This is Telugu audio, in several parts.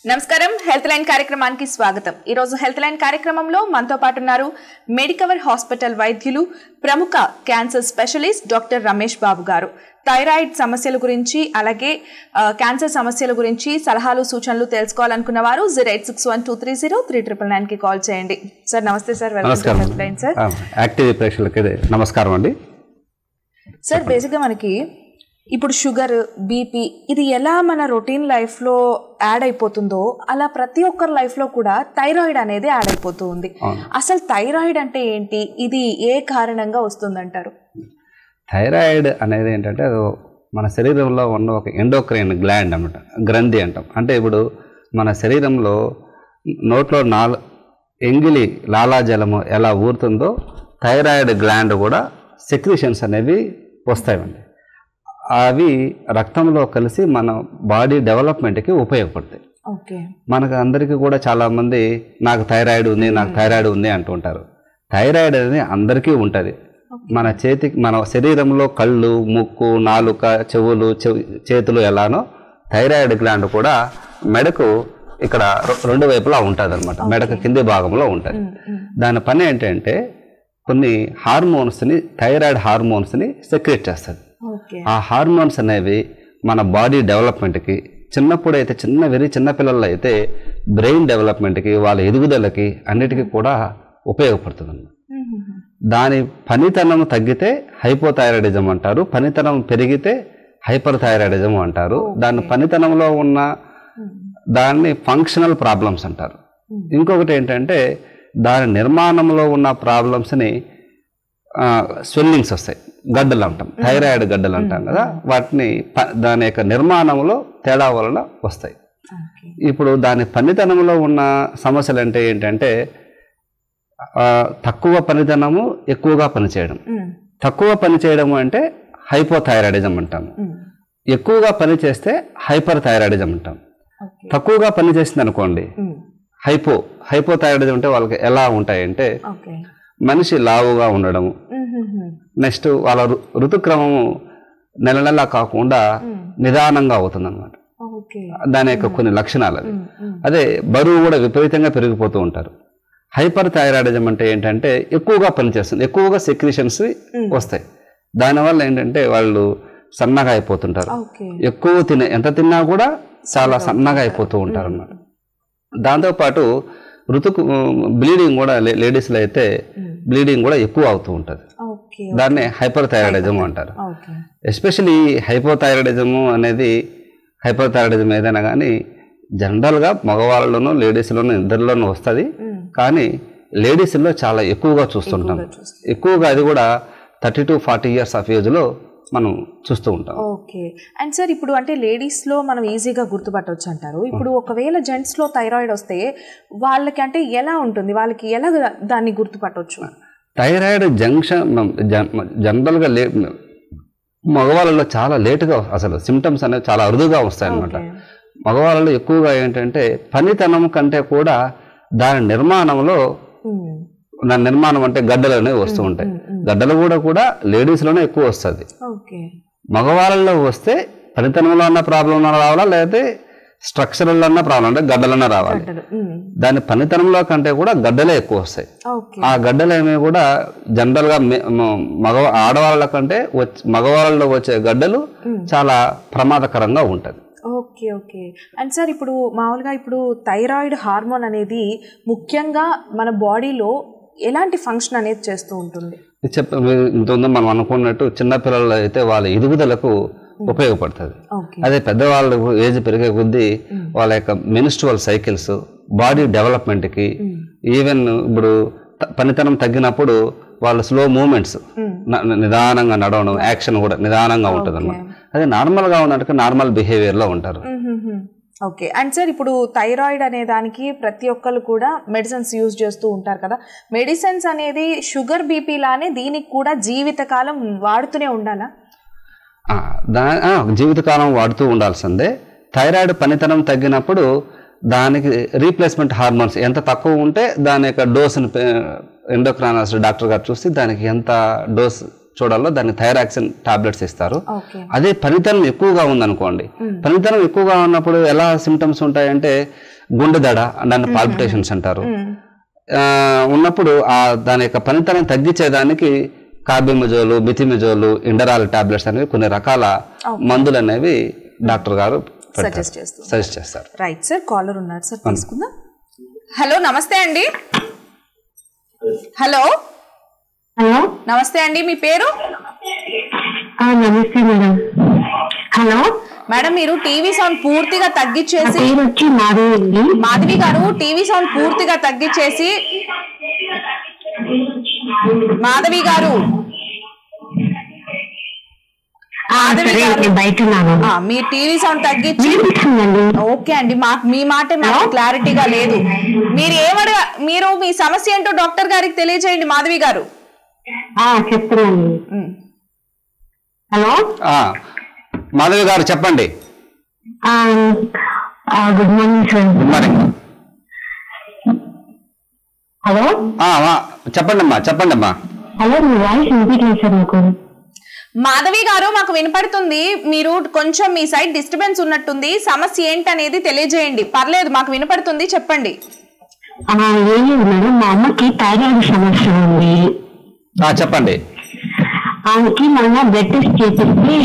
నమస్కారం హెల్త్ లైన్ కార్యక్రమానికి స్వాగతం ఈ రోజు హెల్త్ లైన్ కార్యక్రమంలో మనతో పాటు ఉన్నారు మెడికవర్ హాస్పిటల్ వైద్యులు ప్రముఖ cancer specialist doctor Ramesh Babu garu thyroid సమస్యల గురించి అలాగే ఆ, క్యాన్సర్ సమస్యల గురించి సలహాలు సూచనలు తెలుసుకోవాలనుకున్న వారు zero eight six one two three zero three triple nine కి కాల్ చేయండి సార్ నమస్తే సార్ వెల్కమ్ టు నమస్కారం హెల్త్ లైన్ సార్ ఆ, యాక్టివ్ ప్రేక్షకులకి నమస్కారం అండి సార్ బేసిక్గా మనకి ఇప్పుడు షుగర్ బీపీ ఇది ఎలా మన రొటీన్ లైఫ్లో యాడ్ అయిపోతుందో అలా ప్రతి ఒక్కరి లైఫ్లో కూడా థైరాయిడ్ అనేది యాడ్ అయిపోతూ ఉంది అవును. అసలు థైరాయిడ్ అంటే ఏంటి ఇది ఏ కారణంగా వస్తుందంటారు థైరాయిడ్ అనేది ఏంటంటే అది మన శరీరంలో ఉన్న ఒక ఎండోక్రైన్ గ్లాండ్ అనమాట గ్రంథి అంటాం అంటే ఇప్పుడు మన శరీరంలో నోట్లో నాలు ఎంగిలి లాలాజలము ఎలా ఊరుతుందో థైరాయిడ్ గ్లాండ్ కూడా సెక్రిషన్స్ అనేవి వస్తాయండి అవి రక్తంలో కలిసి మన బాడీ డెవలప్మెంట్కి ఉపయోగపడతాయి ఓకే మనకు అందరికీ కూడా చాలామంది నాకు థైరాయిడ్ ఉంది నాకు థైరాయిడ్ ఉంది అంటూ ఉంటారు థైరాయిడ్ అనేది అందరికీ ఉంటుంది మన చేతికి మన శరీరంలో కళ్ళు ముక్కు నాలుక చెవులు చెవి చేతులు ఎలానో థైరాయిడ్ గ్లాండ్ కూడా మెడకు ఇక్కడ రె- రెండు వైపులా ఉంటుంది అనమాట మెడకు కింది భాగంలో ఉంటుంది దాని పని ఏంటంటే కొన్ని హార్మోన్స్ని థైరాయిడ్ హార్మోన్స్ని సెక్రేట్ చేస్తుంది ఓకే ఆ హార్మోన్స్ అనేవి మన బాడీ డెవలప్మెంట్కి చిన్నప్పుడు అయితే చిన్న వెరీ చిన్న పిల్లల్లో అయితే బ్రెయిన్ డెవలప్మెంట్కి వాళ్ళ ఎదుగుదలకి అన్నిటికీ కూడా ఉపయోగపడుతుంది దాని పనితనం తగ్గితే హైపోథైరాయిడిజం అంటారు పనితనం పెరిగితే హైపర్ థైరాయిడిజం అంటారు దాని పనితనంలో ఉన్న దాన్ని ఫంక్షనల్ ప్రాబ్లమ్స్ అంటారు ఇంకొకటి ఏంటంటే దాని నిర్మాణంలో ఉన్న ప్రాబ్లమ్స్ని స్వెల్లింగ్స్ వస్తాయి గడ్డలు అంటాం థైరాయిడ్ గడ్డలు అంటాం కదా వాటిని ప- దాని యొక్క నిర్మాణంలో తేడా వలన వస్తాయి ఓకే ఇప్పుడు దాని పనితనంలో ఉన్న సమస్యలు అంటే ఏంటంటే ఆ, తక్కువ పనితనము ఎక్కువగా పనిచేయడం తక్కువ పని చేయడం అంటే హైపోథైరాయిడిజం అంటాము ఎక్కువగా పని చేస్తే హైపర్ థైరాయిడిజం అంటాం ఓకే తక్కువగా పని చేసింది అనుకోండి హైపో హైపోథైరాయిడిజం అంటే వాళ్ళకి ఎలా ఉంటాయంటే ఓకే మనిషి లావుగా ఉండడము నెక్స్ట్ వాళ్ళ ఋ- ఋతుక్రమము నెల నెల కాకుండా నిదానంగా అవుతుంది అనమాట ఓకే దాని యొక్క కొన్ని లక్షణాలు అవి అదే బరువు కూడా విపరీతంగా పెరిగిపోతూ ఉంటారు హైపర్ థైరాయిడిజం అంటే ఏంటంటే ఎక్కువగా పనిచేస్తుంది ఎక్కువగా సెక్రిషన్స్ వస్తాయి దానివల్ల ఏంటంటే వాళ్ళు సన్నగా అయిపోతుంటారు ఓకే ఎక్కువ తినే ఎంత తిన్నా కూడా చాలా సన్నగా అయిపోతూ ఉంటారు అన్నమాట దాంతోపాటు ఋతుకు బ్లీడింగ్ కూడా లే- లేడీస్లో అయితే బ్లీడింగ్ కూడా ఎక్కువ అవుతూ ఉంటుంది ఓకే దాన్నే హైపర్ థైరాయిడిజం అంటారు ఓకే ఎస్పెషలీ హైపోథైరాయిడిజము అనేది హైపోథైరాయిడిజం ఏదైనా కానీ జనరల్గా మగవాళ్ళలోనూ లేడీస్లోనూ ఇద్దరిలోనూ వస్తుంది కానీ లేడీస్లో చాలా ఎక్కువగా చూస్తుంటాం ఎక్కువగా అది కూడా thirty to forty years of ఏజ్లో మనం చూస్తూ ఉంటాం ఓకే అండ్ సార్ ఇప్పుడు అంటే లేడీస్లో మనం ఈజీగా గుర్తుపట్టవచ్చు అంటారు ఇప్పుడు ఒకవేళ జెంట్స్లో థైరాయిడ్ వస్తే వాళ్ళకి అంటే ఎలా ఉంటుంది వాళ్ళకి ఎలా దాన్ని గుర్తుపట్టవచ్చు థైరాయిడ్ జంక్షన్ జన్- జనరల్గా లే మగవాళ్ళలో చాలా లేటుగా అసలు సిమ్టమ్స్ అనేవి చాలా అరుదుగా వస్తాయన్నమాట మగవాళ్ళలో ఎక్కువగా ఏంటంటే పనితనం కంటే కూడా దాని నిర్మాణంలో దాని నిర్మాణం అంటే గడ్డలు అనేవి వస్తూ ఉంటాయి గడ్డలు కూడా కూడా లేడీస్లోనే ఎక్కువ వస్తుంది ఓకే మగవాళ్ళలో వస్తే పనితనంలో ఉన్న ప్రాబ్లం రావాలా లేకపోతే స్ట్రక్చరల్లో ఉన్న ప్రాబ్లం అంటే గడ్డలన్నా రావాలి దాని పనితనంలో కంటే కూడా గడ్డలే ఎక్కువ వస్తాయి ఓకే ఆ గడ్డలు అనేవి కూడా జనరల్గా మె- మ- మగ ఆడవాళ్ళ కంటే వచ్చి మగవాళ్ళలో వచ్చే గడ్డలు చాలా ప్రమాదకరంగా ఉంటుంది ఓకే ఓకే అండ్ సార్ ఇప్పుడు మామూలుగా ఇప్పుడు థైరాయిడ్ హార్మోన్ అనేది ముఖ్యంగా మన బాడీలో ఎలాంటి ఫంక్షన్ అనేది చేస్తూ ఉంటుంది చెప్ప ఇంతకుముందు మనం అనుకున్నట్టు చిన్నపిల్లలు అయితే వాళ్ళ ఎదుగుదలకు ఉపయోగపడుతుంది ఓకే అదే పెద్దవాళ్ళు ఏజ్ పెరిగే కొద్దీ వాళ్ళ యొక్క మెనిస్ట్రువల్ సైకిల్స్ బాడీ డెవలప్మెంట్కి ఈవెన్ ఇప్పుడు త- పనితనం తగ్గినప్పుడు వాళ్ళ స్లో మూమెంట్స్ నిదానంగా నడవడం యాక్షన్ కూడా నిదానంగా ఉంటుంది అనమాట అదే నార్మల్గా ఉన్నట్టుగా నార్మల్ బిహేవియర్లో ఉంటారు ఓకే అండ్ సార్ ఇప్పుడు థైరాయిడ్ అనే దానికి ప్రతి ఒక్కరు కూడా మెడిసిన్స్ యూజ్ చేస్తూ ఉంటారు కదా మెడిసిన్స్ అనేది షుగర్ బీపీ లానే దీనికి కూడా జీవితకాలం వాడుతూనే ఉండాలా ఆ, దా ఆ, జీవితకాలం వాడుతూ ఉండాల్సిందే థైరాయిడ్ పనితనం తగ్గినప్పుడు దానికి రీప్లేస్మెంట్ హార్మోన్స్ ఎంత తక్కువ ఉంటే దాని యొక్క డోస్ని ఎండోక్రానస్ డాక్టర్ గారు చూసి దానికి ఎంత డోస్ చూడాలో దానికి థైరాక్సిన్ టాబ్లెట్స్ ఇస్తారు ఓకే అదే పనితనం ఎక్కువగా ఉందనుకోండి పనితనం ఎక్కువగా ఉన్నప్పుడు ఎలా సిమ్టమ్స్ ఉంటాయంటే గుండె దడ దాన్ని పాల్పిటేషన్స్ అంటారు ఆ, ఉన్నప్పుడు ఆ దాని యొక్క పనితనం తగ్గించేదానికి కార్బిమజోలు మిథిమిజోలు ఇండరాల్ టాబ్లెట్స్ అనేవి కొన్ని రకాల మందులు అనేవి డాక్టర్ గారు సజెస్ట్ చేస్తూ సజెస్ట్ చేస్తారు రైట్ సార్ కాలర్ ఉన్నారు సార్ తీసుకుందాం హలో నమస్తే అండి హలో హలో నమస్తే అండి మీ పేరు ఆ, నమస్తే మేడం హలో మేడం మీరు టీవీ సౌండ్ పూర్తిగా నా తగ్గించేసి పేరు వచ్చి మాధవి అండి మాధవి గారు టీవీ సౌండ్ పూర్తిగా తగ్గించేసి మాధవి గారు ఆ, మాధవి సరే గారు నేను బయట ఉన్నాను ఆ, మీ టీవీ సౌండ్ తగ్గించి వినిపిస్తుందండి ఓకే అండి మా మీ మాట మాకు క్లారిటీగా లేదు మీరు ఏమడగ మీరు మీ సమస్య ఏంటో డాక్టర్ గారికి తెలియజేయండి మాధవి గారు ఆ, చెప్తున్నాను ఉమ్. హలో ఆ, మాధవి గారు చెప్పండి ఆ, ఆ, good morning sir good morning hello ఆ, ఆ, చెప్పండి అమ్మా చెప్పండి అమ్మా హలో మీ వాయిస్ వినిపించలేదు సార్ నాకు మాధవి గారు మాకు వినపడుతుంది మీరు కొంచెం మీ సైడ్ డిస్టర్బెన్స్ ఉన్నట్టుంది సమస్య ఏంటనేది తెలియజేయండి పర్లేదు మాకు వినపడుతుంది చెప్పండి ఆ, ఏం లేదు మేడం మా అమ్మకి థైరాయిడ్ సమస్య ఉంది ఆ, చెప్పండి ఆమెకి మొన్న బ్లడ్ టెస్ట్ చేపిస్తే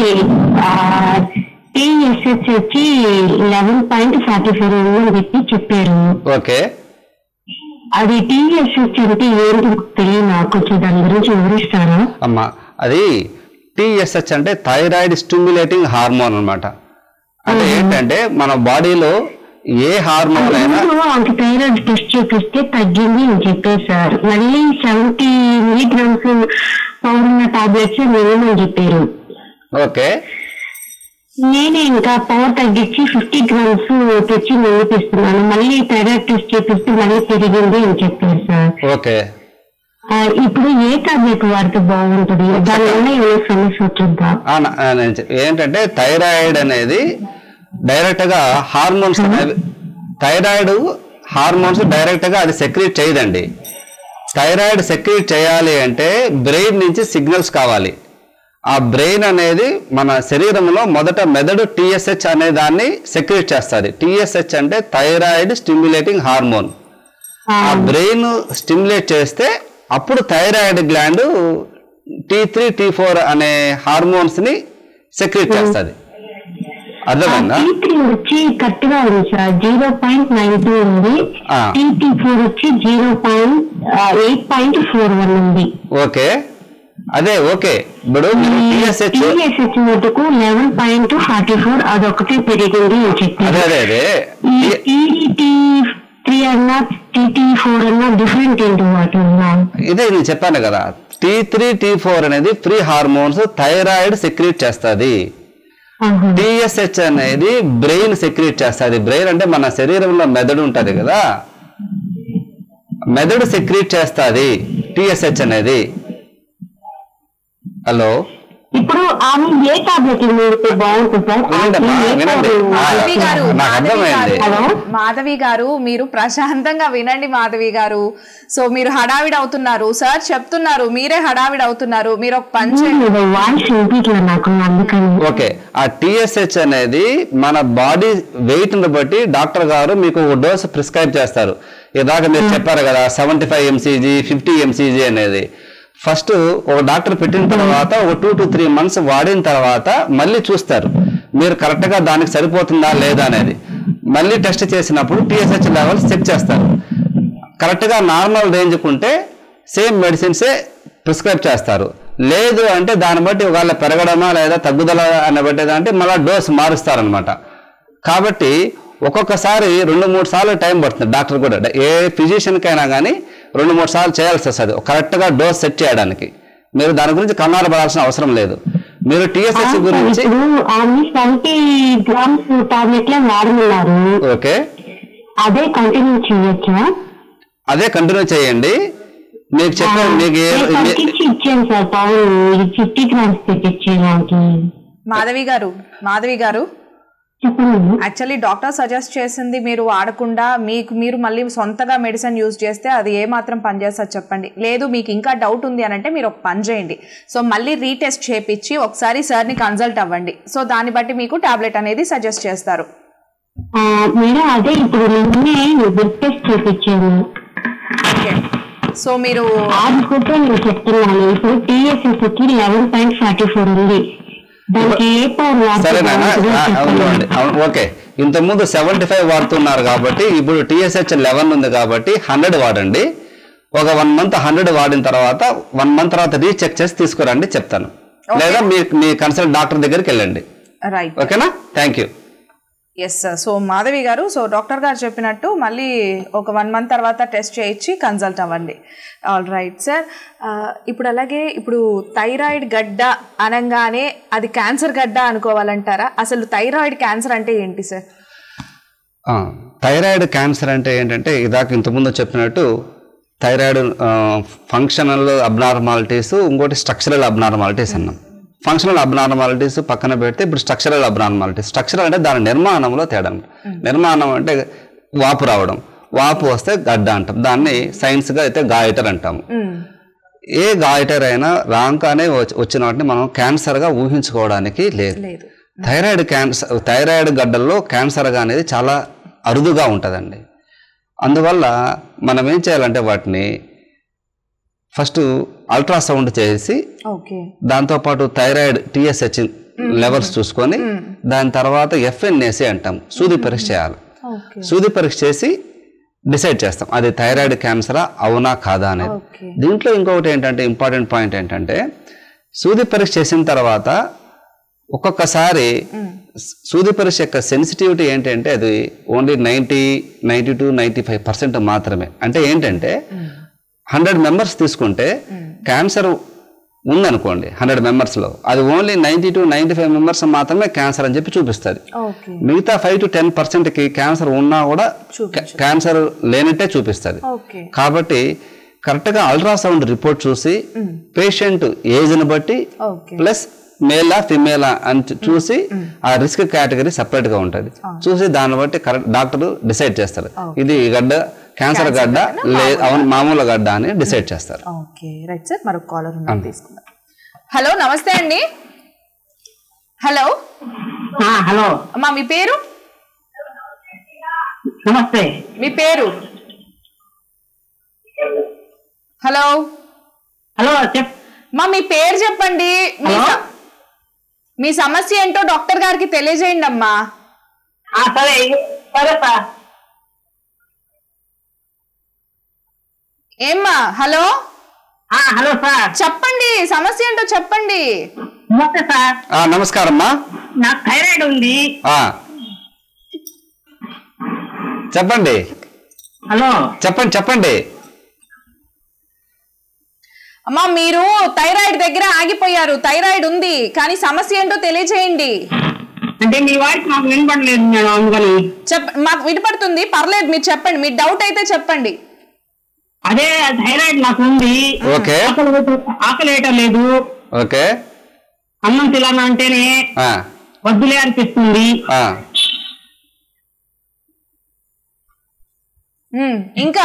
టీఎస్హెచ్ వచ్చి లెవెన్ పాయింట్ ఫార్టీ ఫోర్ అని చెప్పి చెప్పారు ఓకే అది టీఎస్హెచ్ అంటే ఏంటి తెలియదు నాకు కొంచెం దాని గురించి వివరిస్తారా అమ్మా అది టీఎస్హెచ్ అంటే థైరాయిడ్ స్టిమ్యులేటింగ్ హార్మోన్ అన్నమాట అంటే ఏంటంటే మన బాడీలో ఏ హార్మోన్ అయినా ముందు ఆమెకి థైరాయిడ్ టెస్ట్ చేపిస్తే తగ్గింది అని చెప్పారు సార్ మళ్ళీ సెవెంటీ మిలీగ్రామ్స్ పవర్ ఉన్న టాబ్లెట్స్ వేయమని చెప్పారు ఓకే నేనే ఇంకా పవర్ తగ్గించి ఫిఫ్టీ గ్రామ్స్ తెచ్చి నిలిపిస్తున్నాను మళ్ళీ థైరాయిడ్ టెస్ట్ చేపిస్తే మళ్ళీ పెరిగింది అని చెప్పారు సార్ ఓకే ఆ, ఇప్పుడు ఏ టాబ్లెట్ వాడితే బాగుంటుంది దానివల్ల ఏమైనా సమస్య వచ్చిందా ఆ, నా- ఆ, నేను చెప్- ఏంటంటే థైరాయిడ్ అనేది డైరెక్ట్ గా హార్మోన్స్ అనేవి థైరాయిడ్ హార్మోన్స్ డైరెక్ట్ గా అది సెక్రీట్ చేయదండి థైరాయిడ్ సెక్రీట్ చేయాలి అంటే బ్రెయిన్ నుంచి సిగ్నల్స్ కావాలి ఆ బ్రెయిన్ అనేది మన శరీరంలో మొదట మెదడు టిఎస్హెచ్ అనే దాన్ని సెక్రీట్ చేస్తుంది టిఎస్హెచ్ అంటే థైరాయిడ్ స్టిమ్యులేటింగ్ హార్మోన్ ఆ బ్రెయిన్ స్టిమ్యులేట్ చేస్తే అప్పుడు thyroid gland T three T four అనే హార్మోన్స్ ని సెక్రీట్ చేస్తుంది అర్థమైందా టీ వచ్చి కరెక్ట్ గా ఉంది sir zero point nine two ఉంది ఆ. టీటీ ఫోర్ వచ్చి zero point eight point four one ఉంది ఓకే అదే ఓకే ఇప్పుడు టిఎస్హెచ్ టీఎస్హెచ్ మటుకు లెవెన్ పాయింట్ ఫార్టీ ఫోర్ అదొకటి పెరిగింది అని అదే చెప్పారు అదే అదే ఈ టీటీ త్రీ అన్నా టీటీ ఫోర్ అన్నా డిఫరెంట్ ఏంటి వాటి వల్ల ఇదే నేను చెప్పాను కదా టీ త్రీ టీ ఫోర్ అనేది ఫ్రీ హార్మోన్స్ థైరాయిడ్ సెక్రీట్ చేస్తుంది ఆహా. టిఎస్హెచ్ అనేది బ్రెయిన్ సెక్రీట్ చేస్తుంది బ్రెయిన్ అంటే మన శరీరంలో మెదడు ఉంటది కదా మెదడు సెక్రీట్ చేస్తుంది టిఎస్హెచ్ అనేది హలో ఇప్పుడు ఆమె ఏ టాబ్లెట్ మిడితే బాగుంటుంది సార్ వినండమ్మా, ఆమెకి ఏ వినండి. tablet- ఆ, మాధవి గారు నాకు మాధవి అర్థమైంది. గారు హలో? మాధవి గారు మీరు ప్రశాంతంగా వినండి మాధవి గారు సో మీరు హడావిడి అవుతున్నారు సార్ చెప్తున్నారు మీరే హడావిడి అవుతున్నారు మీరు ఒక పని చేయండి లేదు, వాయిస్ వినిపించలేదు నాకు అందుకని ఓకే ఆ టిఎస్హెచ్ అనేది మన బాడీ వెయిట్ ని బట్టి డాక్టర్ గారు మీకు ఒక డోస్ ప్రిస్క్రైబ్ చేస్తారు ఇదాక మీరు చెప్పారు కదా seventy five MCG fifty MCG అనేది ఫస్ట్ ఒక డాక్టర్ పెట్టిన తర్వాత ఒక టూ టు త్రీ మంత్స్ వాడిన తర్వాత మళ్ళీ చూస్తారు మీరు కరెక్ట్ గా దానికి సరిపోతుందా లేదా అనేది మళ్ళీ టెస్ట్ చేసినప్పుడు టిఎస్హెచ్ లెవెల్స్ చెక్ చేస్తారు కరెక్ట్ గా నార్మల్ రేంజ్ ఉంటే సేమ్ మెడిసిన్సే ప్రిస్క్రైబ్ చేస్తారు లేదు అంటే దాన్ని బట్టి ఒకవేళ పెరగడమా లేదా తగ్గుదల అని బట్టి అంటే మళ్ళీ డోస్ మారుస్తారనమాట కాబట్టి ఒక్కొక్కసారి రెండు మూడు సార్లు టైం పడుతుంది డాక్టర్ కూడా ఏ ఫిజిషియన్కైనా కానీ రెండు మూడు సార్లు చేయాల్సి వస్తుంది కరెక్ట్గా డోస్ సెట్ చేయడానికి మీరు దాని గురించి కంగారు పడాల్సిన అవసరం లేదు మీరు టిఎస్ఎస్ గురించి ఇప్పుడు ఆమె సెవెంటీ గ్రామ్స్ టాబ్లెట్లే వాడమన్నారు ఓకే అదే కంటిన్యూ చేయొచ్చా అదే కంటిన్యూ చేయండి మీకు చెప్పాను మీకు ఏ- నేను ఏ- తగ్గించి ఇచ్చాను సార్ పవర్ ఇది ఫిఫ్టీ గ్రామ్స్ తెప్పించేదానికి మాధవి గారు మాధవి గారు చెప్పండి యాక్చువల్లీ డాక్టర్ సజెస్ట్ చేసింది మీరు వాడకుండా మీకు మీరు మళ్ళీ సొంతగా మెడిసిన్ యూజ్ చేస్తే అది ఏ మాత్రం పనిచేస్తుంది చెప్పండి లేదు మీకు ఇంకా డౌట్ ఉంది అని అంటే మీరు ఒక పని చేయండి సో మళ్ళీ రీటెస్ట్ చేపించి ఒకసారి సార్ని కన్సల్ట్ అవ్వండి సో దాన్ని బట్టి మీకు టాబ్లెట్ అనేది సజెస్ట్ చేస్తారు ఆ, మేడం అదే ఇప్పుడు నిన్నే బ్లడ్ టెస్ట్ చేపించాను ఓకే సో మీరు అది కూడా నేను చెప్తున్నాను ఇప్పుడు టీఎస్ఎస్ కి లెవెన్ పాయింట్ ఫార్టీ ఫోర్ ఉంది దానికి ఏ పవర్ సరే నాన్న ఆ, అవును అండి అవును ఓకే ఇంతకుముందు సెవెంటీ ఫైవ్ వాడుతున్నారు కాబట్టి ఇప్పుడు టీఎస్హెచ్ లెవెన్ ఉంది కాబట్టి హండ్రెడ్ వాడండి ఒక వన్ మంత్ హండ్రెడ్ వాడిన తర్వాత వన్ మంత్ తర్వాత రీచెక్ చేసి తీసుకురండి చెప్తాను లేదా మీ మీ కన్సల్ట్ డాక్టర్ దగ్గరికి వెళ్ళండి రైట్ ఓకేనా thank you yes sir so Madhavi garu so doctor garu చెప్పినట్టు మళ్ళీ ఒక వన్ మంత్ తర్వాత టెస్ట్ చేయించి కన్సల్ట్ అవ్వండి ఆల్ రైట్ సార్ ఇప్పుడు అలాగే ఇప్పుడు థైరాయిడ్ గడ్డ అనగానే అది క్యాన్సర్ గడ్డ అనుకోవాలంటారా అసలు థైరాయిడ్ క్యాన్సర్ అంటే ఏంటి సార్ ఆ, థైరాయిడ్ క్యాన్సర్ అంటే ఏంటంటే ఇదాక ఇంతకుముందు చెప్పినట్టు థైరాయిడ్ ఫంక్షనల్ అబ్నార్మాలిటీస్ ఇంకోటి స్ట్రక్చరల్ అబ్నార్మాలిటీస్ అన్నాం ఫంక్షనల్ అబ్నార్మాలిటీస్ పక్కన పెడితే ఇప్పుడు స్ట్రక్చరల్ అబ్నార్మాలిటీస్ స్ట్రక్చరల్ అంటే దాని నిర్మాణంలో తేడా ఉంటుంది. నిర్మాణం అంటే వాపు రావడం వాపు వస్తే గడ్డ అంటాం దాన్ని సైన్స్గా అయితే గాయటర్ అంటాము ఏ గాయటర్ అయినా రాంకానే వచ్చి- వచ్చిన వాటిని మనం క్యాన్సర్గా ఊహించుకోవడానికి లేదు లేదు థైరాయిడ్ క్యాన్సర్ థైరాయిడ్ గడ్డల్లో క్యాన్సర్గా అనేది చాలా అరుదుగా ఉంటుందండి అందువల్ల మనం ఏం చేయాలంటే వాటిని ఫస్ట్ అల్ట్రాసౌండ్ చేసి ఓకే దాంతోపాటు థైరాయిడ్ టిఎస్హెచ్ లెవెల్స్ చూసుకొని దాని తర్వాత ఎఫ్ఎన్ఏసి అంటాం సూది పరీక్ష చేయాలి ఓకే సూది పరీక్ష చేసి డిసైడ్ చేస్తాం అది థైరాయిడ్ క్యాన్సరా అవునా కాదా అనేది ఓకే దీంట్లో ఇంకొకటి ఏంటంటే ఇంపార్టెంట్ పాయింట్ ఏంటంటే సూది పరీక్ష చేసిన తర్వాత ఒక్కొక్కసారి సూది పరీక్ష యొక్క సెన్సిటివిటీ ఏంటంటే అది only ninety ninety to ninety five percent మాత్రమే అంటే ఏంటంటే హండ్రెడ్ మెంబర్స్ తీసుకుంటే క్యాన్సర్ ఉందనుకోండి హండ్రెడ్ మెంబర్స్లో అది only ninety to ninety five members మాత్రమే క్యాన్సర్ అని చెప్పి చూపిస్తుంది ఓకే మిగతా ఫైవ్ టు టెన్ పర్సెంట్కి క్యాన్సర్ ఉన్నా కూడా క్యాన్సర్ లేనట్టే చూపిస్తుంది ఓకే కాబట్టి కరెక్ట్గా అల్ట్రాసౌండ్ రిపోర్ట్ చూసి పేషెంట్ ఏజ్ని బట్టి ఓకే ప్లస్ మేలా ఫిమేలా అని చూ- చూసి ఆ రిస్క్ కేటగిరీ సెపరేట్ గా ఉంటుంది చూసి దాన్ని బట్టి కరెక్ట్ డాక్టర్ డిసైడ్ చేస్తారు ఇది ఈ గడ్డ క్యాన్సర్ గడ్డ లే అవును మామూలు గడ్డ అని డిసైడ్ చేస్తారు ఓకే రైట్ సార్ మరొక కాలర్ ఉన్నారు తీసుకుందాం హలో నమస్తే అండి హలో హలో అమ్మా మీ పేరు నమస్తే మీ పేరు హలో హలో చెప్ మా మీ పేరు చెప్పండి మీ హలో? స- మీ సమస్య ఏంటో డాక్టర్ గారికి తెలియజేయండి అమ్మా ఆ, సరే సరే సార్ ఏమ్మా హలో ఆ, హలో సార్ చెప్పండి సమస్య ఏంటో చెప్పండి నమస్తే సార్ ఆ, నమస్కారమ్మా నాకు థైరాయిడ్ ఉంది ఆ. చెప్పండి హలో చెప్పండి చెప్పండి అమ్మా మీరు థైరాయిడ్ దగ్గర ఆగిపోయారు థైరాయిడ్ ఉంది కానీ సమస్య ఏంటో తెలియజేయండి అంటే మీ వాయిస్ నాకు వినపడలేదు మేడం అందుకని చెప్ మాకు వినపడుతుంది పర్లేదు మీరు చెప్పండి మీ డౌట్ అయితే చెప్పండి అదే థైరాయిడ్ నాకు ఉంది ఓకే ఆకలి వేయటం- ఆకలి వేయటం లేదు ఓకే అన్నం తినాలంటేనే అంటేనే ఆ, వద్దులే అనిపిస్తుంది ఆ. ఉమ్, ఇంకా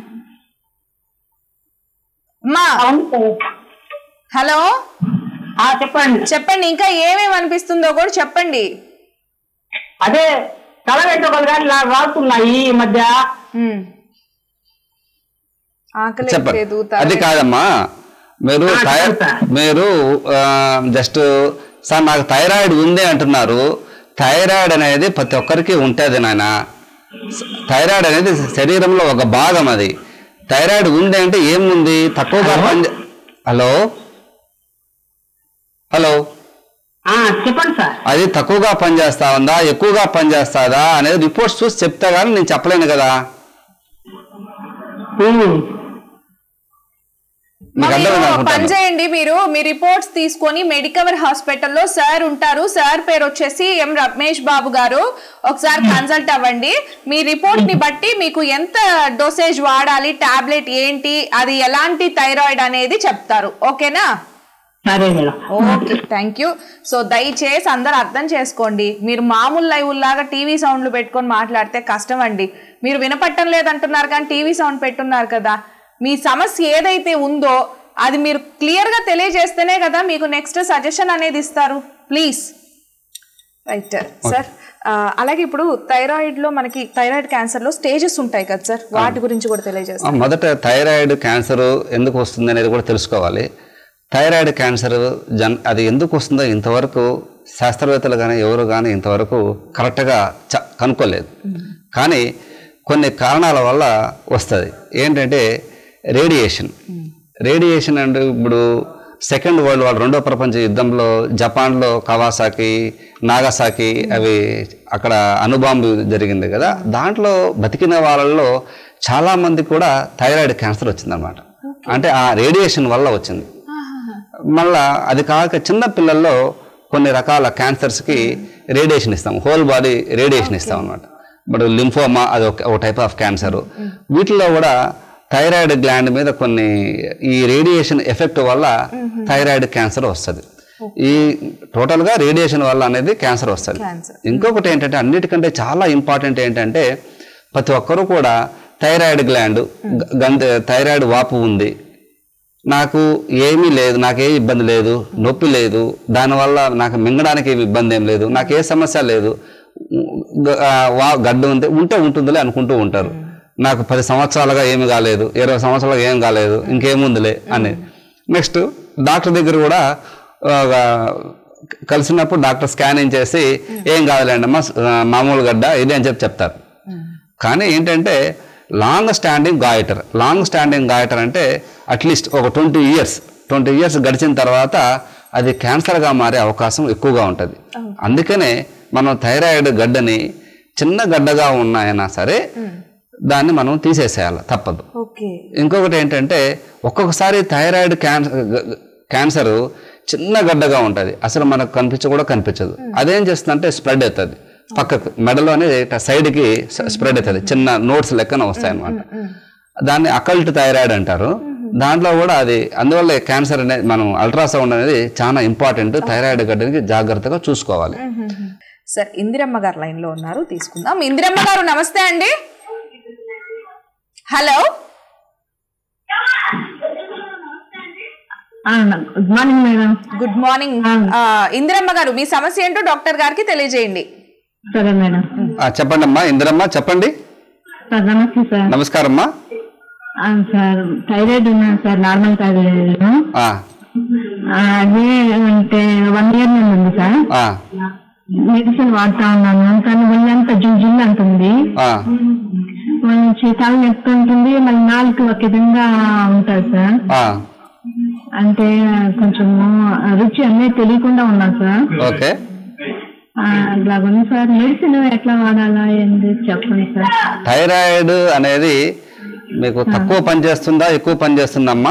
అమ్మా హలో ఆ, చెప్పండి చెప్పండి ఇంకా ఏమేమి అనిపిస్తుందో కూడా చెప్పండి అదే తల వెంట్రుకలు కానీ ఇలా రాస్తున్నాయి ఈ మధ్య ఉమ్. ఆకలి చెప్పండి లేదు అది తల- కాదమ్మా మీరు ఆ, థై- చెప్పండి సార్. మీరు జస్ట్ సార్ నాకు థైరాయిడ్ ఉంది అంటున్నారు థైరాయిడ్ అనేది ప్రతి ఒక్కరికి ఉంటుంది నాయన థైరాయిడ్ అనేది శరీరంలో ఒక భాగం అది థైరాయిడ్ ఉంది అంటే ఏముంది తక్కువగా పని హలో హలో ఆ, చెప్పండి సార్ అది తక్కువగా పనిచేస్తా ఉందా ఎక్కువగా పనిచేస్తాదా అనేది రిపోర్ట్స్ చూసి చెప్తే కానీ నేను చెప్పలేను కదా ఉమ్. మీకు మీరు అర్థమైంది పని అనుకుంటాను చేయండి మీరు మీ రిపోర్ట్స్ తీసుకొని మెడికవర్ హాస్పిటల్లో సార్ ఉంటారు సార్ పేరు వచ్చేసి ఎం రమేష్ బాబు గారు ఒకసారి కన్సల్ట్ అవ్వండి మీ రిపోర్ట్ ని బట్టి మీకు ఎంత డోసేజ్ వాడాలి టాబ్లెట్ ఏంటి అది ఎలాంటి థైరాయిడ్ అనేది చెప్తారు ఓకేనా సరే madam okay thank you so దయచేసి అందరు అర్థం చేసుకోండి మీరు మామూలు లైవ్ లాగా టీవీ సౌండ్లు పెట్టుకొని మాట్లాడితే కష్టం అండి మీరు వినపట్టం లేదంటున్నారు కానీ టీవీ సౌండ్ పెట్టున్నారు కదా మీ సమస్య ఏదైతే ఉందో అది మీరు క్లియర్గా తెలియజేస్తేనే కదా మీకు నెక్స్ట్ సజెషన్ అనేది ఇస్తారు ప్లీజ్ రైట్ సార్ అలాగే ఇప్పుడు థైరాయిడ్ లో మనకి థైరాయిడ్ క్యాన్సర్ లో స్టేజెస్ ఉంటాయి కదా సార్ వాటి గురించి కూడా తెలియజేస్తారు ఆ, మొదట థైరాయిడ్ క్యాన్సర్ ఎందుకు వస్తుంది అనేది కూడా తెలుసుకోవాలి థైరాయిడ్ క్యాన్సర్ జన్ అది ఎందుకు వస్తుందో ఇంతవరకు శాస్త్రవేత్తలు కానీ ఎవరు కానీ ఇంతవరకు కరెక్ట్గా చ కనుక్కోలేదు కానీ కొన్ని కారణాల వల్ల వస్తుంది ఏంటంటే రేడియేషన్ రేడియేషన్ అంటే ఇప్పుడు సెకండ్ వరల్డ్ వార్ రెండో ప్రపంచ యుద్ధంలో జపాన్లో కవాసాకి నాగసాకి అవి అక్కడ అణుబాంబు జరిగింది కదా దాంట్లో బతికిన వాళ్ళల్లో చాలామంది కూడా థైరాయిడ్ క్యాన్సర్ వచ్చిందన్నమాట అంటే ఆ రేడియేషన్ వల్ల వచ్చింది మళ్ళా అది కాక చిన్న పిల్లల్లో కొన్ని రకాల క్యాన్సర్స్కి రేడియేషన్ ఇస్తాం హోల్ బాడీ రేడియేషన్ ఇస్తాం అనమాట ఇప్పుడు లింఫోమా అది ఒక ఒక టైప్ ఆఫ్ క్యాన్సర్ వీటిలో కూడా థైరాయిడ్ గ్లాండ్ మీద కొన్ని ఈ రేడియేషన్ ఎఫెక్ట్ వల్ల థైరాయిడ్ క్యాన్సర్ వస్తుంది ఈ టోటల్గా రేడియేషన్ వల్ల అనేది క్యాన్సర్ వస్తుంది Cancer. ఇంకొకటి ఏంటంటే అన్నిటికంటే చాలా ఇంపార్టెంట్ ఏంటంటే ప్రతి ఒక్కరూ కూడా థైరాయిడ్ గ్లాండ్ గంధ థైరాయిడ్ వాపు ఉంది నాకు ఏమీ లేదు నాకు ఏ ఇబ్బంది లేదు నొప్పి లేదు దానివల్ల నాకు మింగడానికి ఏమి ఇబ్బంది ఏం లేదు నాకు ఏ సమస్య లేదు గ- ఆ, వా గడ్డ ఉంది ఉంటే ఉంటుందిలే అనుకుంటూ ఉంటారు నాకు పది సంవత్సరాలుగా ఏమి కాలేదు ఇరవై సంవత్సరాలుగా ఏం కాలేదు ఇంకేముందిలే అని నెక్స్ట్ డాక్టర్ దగ్గర కూడా ఆ, కలిసినప్పుడు డాక్టర్ స్కానింగ్ చేసి ఏం కాదులేండి అమ్మా మామూలు గడ్డ ఇది అని చెప్పి చెప్తారు కానీ ఏంటంటే long standing goitre long standing goitre అంటే అట్లీస్ట్ ఒక ట్వంటీ ఇయర్స్ ట్వంటీ ఇయర్స్ గడిచిన తర్వాత అది క్యాన్సర్గా మారే అవకాశం ఎక్కువగా ఉంటుంది అందుకనే మనం థైరాయిడ్ గడ్డని చిన్న గడ్డగా ఉన్నాయన్నా సరే దాన్ని మనం తీసేసేయాలి తప్పదు ఓకే ఇంకొకటి ఏంటంటే ఒక్కొక్కసారి థైరాయిడ్ క్యాన్సర్ క్యాన్సర్ చిన్న గడ్డగా ఉంటుంది అసలు మనకు కనిపించ కూడా కనిపించదు అదేం చేస్తుందంటే స్ప్రెడ్ అవుతుంది పక్కకు మెడలోనే ఇట్లా సైడ్కి స్ప్రెడ్ అవుతుంది చిన్న నోట్స్ లెక్కన వస్తాయి అన్నమాట దాన్ని అకల్ట్ థైరాయిడ్ అంటారు దాంట్లో కూడా అది అందువల్ల క్యాన్సర్ అనేది మనం అల్ట్రాసౌండ్ అనేది చాలా ఇంపార్టెంట్ థైరాయిడ్ గడ్డకి జాగ్రత్తగా చూసుకోవాలి సార్ ఇందిరమ్మ గారు లైన్ లో ఉన్నారు తీసుకుందాం ఇందిరమ్మ గారు నమస్తే అండి hello good morning madam good morning ఆ, ఇందిరమ్మ గారు మీ సమస్య ఏంటో డాక్టర్ గారికి తెలియజేయండి సరే మేడం ఆ, చెప్పండి అమ్మా ఇందిరమ్మ చెప్పండి సార్ నమస్తే సార్ నమస్కారం అమ్మా ఆ, సార్ థైరాయిడ్ ఉన్నాను సార్ నార్మల్ థైరాయిడ్ ఆ, ఆ, అదే అంటే వన్ ఇయర్ నుండి ఉంది సార్ ఆ, మెడిసిన్ వాడుతా ఉన్నాను కానీ ఒళ్ళంతా జుల్ అంటుంది ఆ, మంచి తల నొప్పి ఉంటుంది మళ్ళీ నాలుగు ఒక విధంగా ఉంటుంది సార్ ఆ. అంటే కొంచెం రుచి అన్నీ తెలియకుండా ఉన్నా సార్ ఓకే ఆ, అట్లా ఉంది సార్ మెడిసిన్ ఎట్లా వాడాలా ఏంది చెప్పండి సార్ థైరాయిడ్ అనేది మీకు తక్కువ పని చేస్తుందా ఎక్కువ పని చేస్తుందమ్మా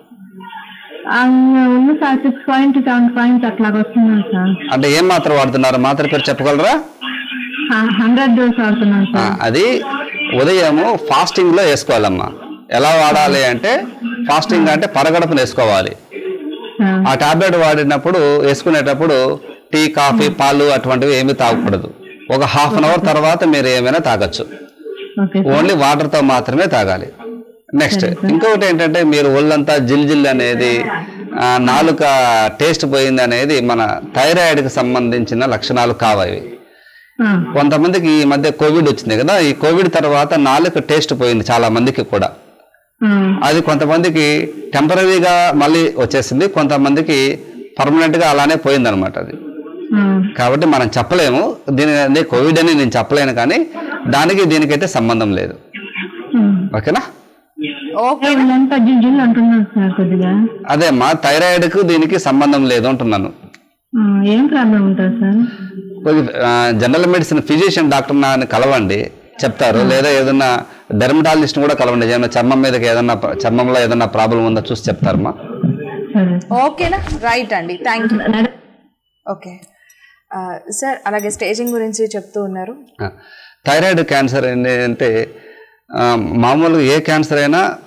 ఆ, ఉంది sir six point seven point అట్లా వస్తున్నాను సార్ అంటే ఏం మాత్ర వాడుతున్నారు మాత్ర పేరు చెప్పగలరా హండ్రెడ్ డోస్ వాడుతున్నాను ఆ, సార్ అది ఉదయము ఫాస్టింగ్ లో వేసుకోవాలమ్మా ఎలా వాడాలి అంటే ఫాస్టింగ్ అంటే పరగడపున వేసుకోవాలి ఆ, ఆ టాబ్లెట్ వాడినప్పుడు వేసుకునేటప్పుడు టీ కాఫీ పాలు అటువంటివి ఏమీ తాగకూడదు ఒక హాఫ్ అన్ అవర్ తర్వాత మీరు ఏమైనా తాగొచ్చు ఓకే సార్ ఓన్లీ వాటర్తో మాత్రమే తాగాలి నెక్స్ట్ ఇంకొకటి ఏంటంటే మీరు ఒళ్ళంతా జిల్ జిల్ అనేది ఆ, నాలుక టేస్ట్ పోయింది అనేది మన థైరాయిడ్కి సంబంధించిన లక్షణాలు కావవి ఆ, కొంతమందికి ఈ మధ్య కోవిడ్ వచ్చింది కదా ఈ కోవిడ్ తర్వాత నాలుక టేస్ట్ పోయింది చాలా మందికి కూడా ఆ, అది కొంతమందికి టెంపరీగా మళ్ళీ వచ్చేసింది కొంతమందికి పర్మనెంట్గా అలానే పోయిందనమాట అది ఆ, కాబట్టి మనం చెప్పలేము దీని అదే కోవిడ్ అని నేను చెప్పలేను కానీ దానికి దీనికైతే సంబంధం లేదు ఆ. ఓకేనా ఓకే ఒళ్ళంతా జిల్ జిల్ అంటున్నాను సార్ కొద్దిగా అదే మా థైరాయిడ్కు దీనికి సంబంధం లేదు అంటున్నాను ఆ, ఏం ప్రాబ్లం ఉంటుంది సార్ కొద్ది జనరల్ మెడిసిన్ ఫిజిషియన్ డాక్టర్ నాని కలవండి చెప్తారు లేదా ఏదన్నా డెర్మటాలజిస్ట్ కూడా కలవండి ఏదైనా చర్మం మీదకి ఏదన్నా ప్ర- చర్మంలో ఏదన్నా ప్రాబ్లం ఉందో చూసి చెప్తారమ్మా సరే ఓకేనా రైట్ అండి థ్యాంక్ యూ సార్ ఓకే ఆ, సార్ అలాగే స్టేజింగ్ గురించి చెప్తూ ఉన్నారు థైరాయిడ్ క్యాన్సర్ ఏంటంటే ఆ, మామూలుగా ఏ క్యాన్సర్ అయినా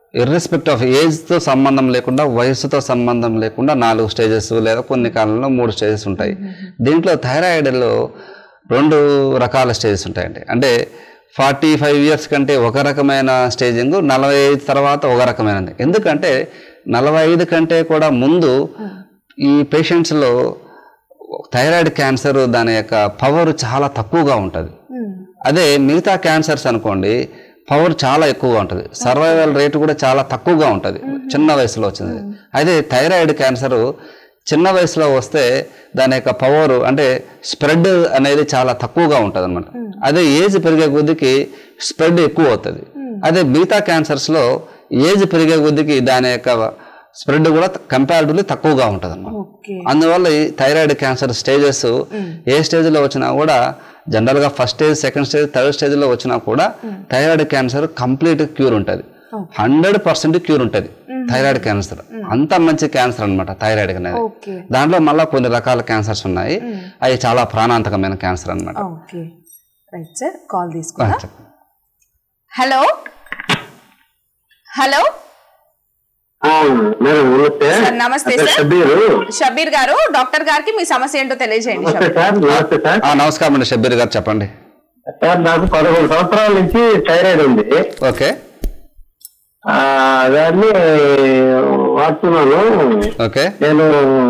ఇర్రెస్పెక్ట్ ఆఫ్ ఏజ్తో సంబంధం లేకుండా వయసుతో సంబంధం లేకుండా నాలుగు స్టేజెస్ లేదా కొన్ని కాలంలో మూడు స్టేజెస్ ఉంటాయి దీంట్లో థైరాయిడ్లో రెండు రకాల స్టేజెస్ ఉంటాయండి అంటే ఫార్టీ ఫైవ్ ఇయర్స్ కంటే ఒక రకమైన స్టేజింగ్ నలభై ఐదు తర్వాత ఒక రకమైనది ఎందుకంటే నలభై ఐదు కంటే కూడా ముందు ఈ పేషెంట్స్లో థైరాయిడ్ క్యాన్సర్ దాని యొక్క పవర్ చాలా తక్కువగా ఉంటుంది అదే మిగతా క్యాన్సర్స్ అనుకోండి పవర్ చాలా ఎక్కువగా ఉంటుంది సర్వైవల్ రేట్ కూడా చాలా తక్కువగా ఉంటుంది చిన్న వయసులో వచ్చింది అదే థైరాయిడ్ క్యాన్సర్ చిన్న వయసులో వస్తే దాని యొక్క పవర్ అంటే స్ప్రెడ్ అనేది చాలా తక్కువగా ఉంటుంది అనమాట అదే ఏజ్ పెరిగే కొద్దికి స్ప్రెడ్ ఎక్కువ అవుతుంది అదే మిగతా క్యాన్సర్స్లో ఏజ్ పెరిగే కొద్దికి దాని యొక్క స్ప్రెడ్ కూడా కంపారిటివ్లీ తక్కువగా ఉంటుంది అనమాట ఓకే అందువల్ల ఈ థైరాయిడ్ క్యాన్సర్ స్టేజెస్ ఏ స్టేజ్లో వచ్చినా కూడా జనరల్గా first stage second stage third స్టేజ్లో వచ్చినా కూడా థైరాయిడ్ క్యాన్సర్ కంప్లీట్ క్యూర్ ఉంటుంది హండ్రెడ్ పర్సెంట్ క్యూర్ ఉంటుంది థైరాయిడ్ క్యాన్సర్ అంత మంచి క్యాన్సర్ అనమాట థైరాయిడ్ అనేది ఓకే దాంట్లో మళ్ళీ కొన్ని రకాల క్యాన్సర్స్ ఉన్నాయి అవి చాలా ప్రాణాంతకమైన క్యాన్సర్ అనమాట ఓకే రైట్ సార్ కాల్ తీసుకుందా హలో హలో మేడం నమస్తే సార్, నమస్తే అక్కడ సార్. షబ్బీరు షబీర్ గారు డాక్టర్ గారికి మీ సమస్య ఏంటో తెలియజేయండి నమస్తే షబీర్ సార్ నమస్తే సార్ ఆ, నమస్కారం అండి షబ్బీర్ గారు చెప్పండి సార్ నాకు పదకొండు సంవత్సరాల నుంచి థైరాయిడ్ ఉంది ఓకే ఆ, దాన్ని వాడుతున్నాను ఓకే నేను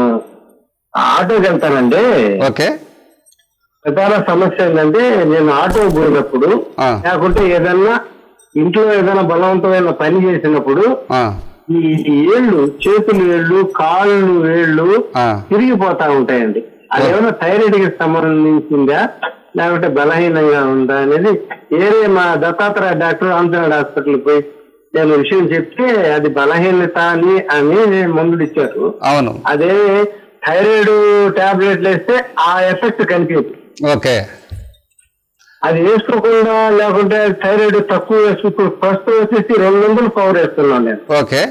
ఆటోకి వెళ్తానండి ఓకే ప్రధాన సమస్య ఏంటంటే నేను ఆటో పోయినప్పుడు ఆ. లేకుంటే ఏదన్నా ఇంట్లో ఏదైనా బలవంతమైన పని చేసినప్పుడు ఆ, ఈ ఏళ్ళు చేతులు ఏళ్ళు కాళ్ళు ఏళ్ళు ఆ. తిరిగిపోతా ఉంటాయండి అది ఏమైనా థైరాయిడ్ కి సంబంధించిందా లేకుంటే బలహీనంగా ఉందా అనేది ఏరే మా దత్తాత్రేయ డాక్టర్ ఆంధ్రాడ్ హాస్పిటల్ పోయి నేను విషయం చెప్తే అది బలహీనత అని అని మందులు ఇచ్చారు అవును అదే థైరాయిడ్ టాబ్లెట్లు వేస్తే ఆ ఎఫెక్ట్ కనిపించదు ఓకే అది వేసుకోకుండా లేకుంటే థైరాయిడ్ తక్కువ వేసుకు ప్రస్తుతం వచ్చేసి రెండు వందలు పవర్ వేస్తున్నాను నేను ఓకే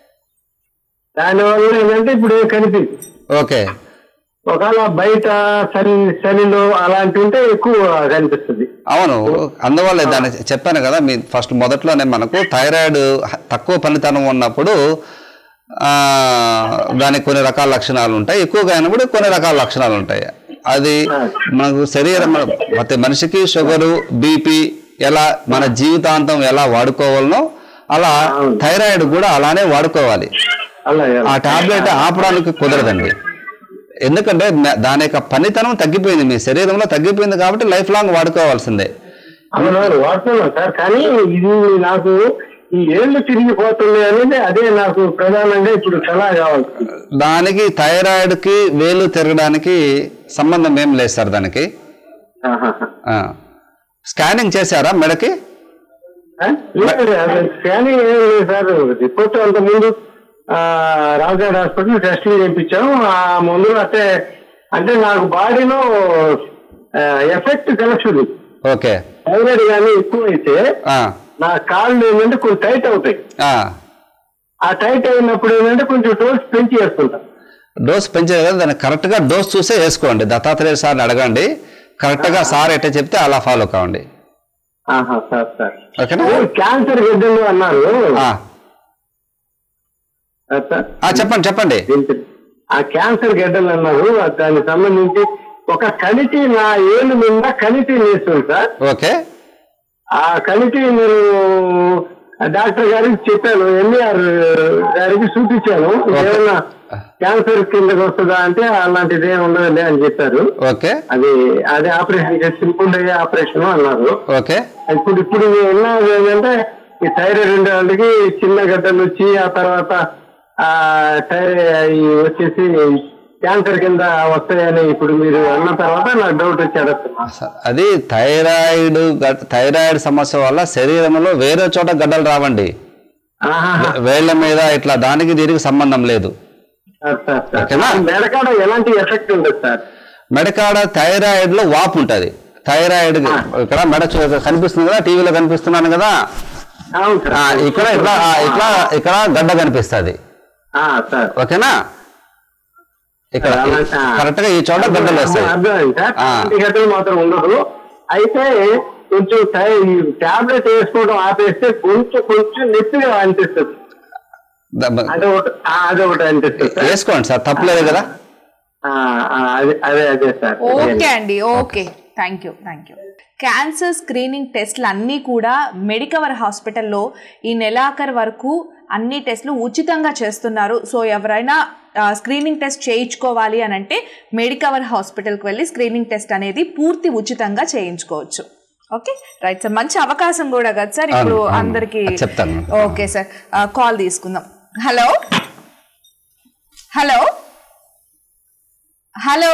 దానివల్ల ఏంటంటే ఇప్పుడు ఏం కనిపించదు ఓకే ఒకవేళ బయట చలి చలిలో అలాంటి ఉంటే ఎక్కువ కనిపిస్తుంది అవును అందువల్ల దాన్ని చెప్పాను కదా మీ ఫస్ట్ మొదట్లోనే మనకు థైరాయిడ్ తక్కువ పనితనం ఉన్నప్పుడు ఆ, దానికి కొన్ని రకాల లక్షణాలు ఉంటాయి ఎక్కువగా అయినప్పుడు కొన్ని రకాల లక్షణాలు ఉంటాయి అది మనకు శరీరం ప్రతి మనిషికి షుగరు బీపీ ఎలా మన జీవితాంతం ఎలా వాడుకోవాలనో అలా థైరాయిడ్ కూడా అలానే వాడుకోవాలి అలాగే ఆ టాబ్లెట్ ఆపడానికి కుదరదండి ఎందుకంటే మ- దాని యొక్క పనితనం తగ్గిపోయింది మీ శరీరంలో తగ్గిపోయింది కాబట్టి లైఫ్ లాంగ్ వాడుకోవాల్సిందే అవునవును వాడుతున్నాను సార్ కానీ ఇది నాకు ఈ ఏళ్ళు తిరిగిపోతున్నాయి అనేది అదే నాకు ప్రధానంగా ఇప్పుడు సలహా కావాలి దానికి థైరాయిడ్ కి వేలు తిరగడానికి సంబంధం ఏం లేదు సార్ దానికి ఆహాహా. ఆ. స్కానింగ్ చేశారా మెడకి ఆ? లేదు, అది స్కానింగ్ ఏం లేదు సార్ రిపోర్ట్ అంత ముందు రాజాడ్ హాస్పిటల్ టెస్టింగ్ చేయించాం ఆ మందులు అంటే అంటే నాకు బాడీలో ఎఫెక్ట్ తెలుస్తుంది ఓకే థైరాయిడ్ కానీ ఎక్కువ అయితే ఆ. నా కాళ్ళు ఏంటంటే కొంచెం టైట్ అవుతాయి ఆ. ఆ టైట్ అయినప్పుడు ఏంటంటే కొంచెం డోస్ పెంచి వేసుకుంటాం డోస్ పెంచే కదా దాన్ని కరెక్ట్గా డోస్ చూసే వేసుకోండి దత్తాత్రేయ సార్ని అడగండి కరెక్ట్గా సార్ ఎట్ట చెప్తే అలా ఫాలో కావండి ఆహా సార్ సార్ ఓకేనా క్యాన్సర్ గడ్డలు అన్నారు ఆ. సార్, సార్ ఆ, చెప్పండి చెప్పండి ఏంటి? ఆ క్యాన్సర్ గడ్డలు అన్నారు దానికి సంబంధించి ఒక కమిటీ నా ఏళ్ళు మీద కమిటీ వేస్తుంది సార్ ఓకే ఆ కమిటీ నేను డాక్టర్ గారికి చెప్పాను ఎంఈఆర్ గారికి చూపించాను ఏమన్నా క్యాన్సర్ కిందకి వస్తుందా అంటే అలాంటిది ఏమి ఉండదులే అని చెప్పారు ఓకే అది అదే ఆపరేషన్ సింపుల్ అయ్యే ఆపరేషన్ అన్నారు ఓకే ఇప్పుడు ఇప్పుడు విన్నది ఏంటంటే ఈ థైరాయిడ్ ఉండే వాళ్ళకి చిన్న గడ్డలు వచ్చి ఆ తర్వాత ఆ థైరాయిడ్ ఈ వచ్చేసి క్యాన్సర్ కింద వస్తాయని ఇప్పుడు మీరు అన్న తర్వాత నాకు డౌట్ వచ్చి అడుగుతున్నా స- అది థైరాయిడ్ గడ్- థైరాయిడ్ సమస్య వల్ల శరీరంలో వేరే చోట గడ్డలు రావండి ఆహాహా. వేళ్ల మీద ఇట్లా దానికి దీనికి సంబంధం లేదు సార్, సార్, సార్. ఓకేనా? మెడకాడ ఎలాంటి ఎఫెక్ట్ ఉండదు సార్ మెడకాడ థైరాయిడ్ లో వాపు ఉంటది థైరాయిడ్ ఇక్కడ మెడ చూ- కనిపిస్తుంది కదా టీవీలో కనిపిస్తున్నాను కదా అవును సార్ ఆ, ఇక్కడ ఇట్లా ఆ, ఇట్లా ఇక్కడ గడ్డ కనిపిస్తుంది ఆ, సార్ ఓకేనా ఇక్కడ అలాంటి- ఆ. కరెక్ట్ గా ఈ చోట గడ్డలు వస్తాయి అర్థమైంది సార్ ఆ. అలాంటి గడ్డలు మాత్రం ఉండదు అయితే కొంచెం టాబ్లెట్ వేసుకోవడం ఆపేస్తే కొంచెం కొంచెం నొప్పిగా అనిపిస్తుంది ద- బ- అదొకటి ఆ, అదొకటి అనిపిస్తుంది సార్ వేసుకోండి సార్ తప్పలేదు కదా ఆ, ఆ, అదే అదే అదే సార్ ఓకే అండి okay thank you thank you cancer screening టెస్ట్లు అన్నీ కూడా మెడికవర్ హాస్పిటల్లో ఈ నెలాఖరు వరకు అన్ని టెస్ట్లు ఉచితంగా చేస్తున్నారు సో ఎవరైనా ఆ, స్క్రీనింగ్ టెస్ట్ చేయించుకోవాలి అని అంటే మెడికవర్ హాస్పిటల్కి వెళ్ళి స్క్రీనింగ్ టెస్ట్ అనేది పూర్తి ఉచితంగా చేయించుకోవచ్చు ఓకే రైట్ సార్ మంచి అవకాశం కూడా కదా సార్ ఇప్పుడు అవును, అవును. అందరికి అది చెప్తాను. ఓకే సార్ కాల్ తీసుకుందాం హలో హలో హలో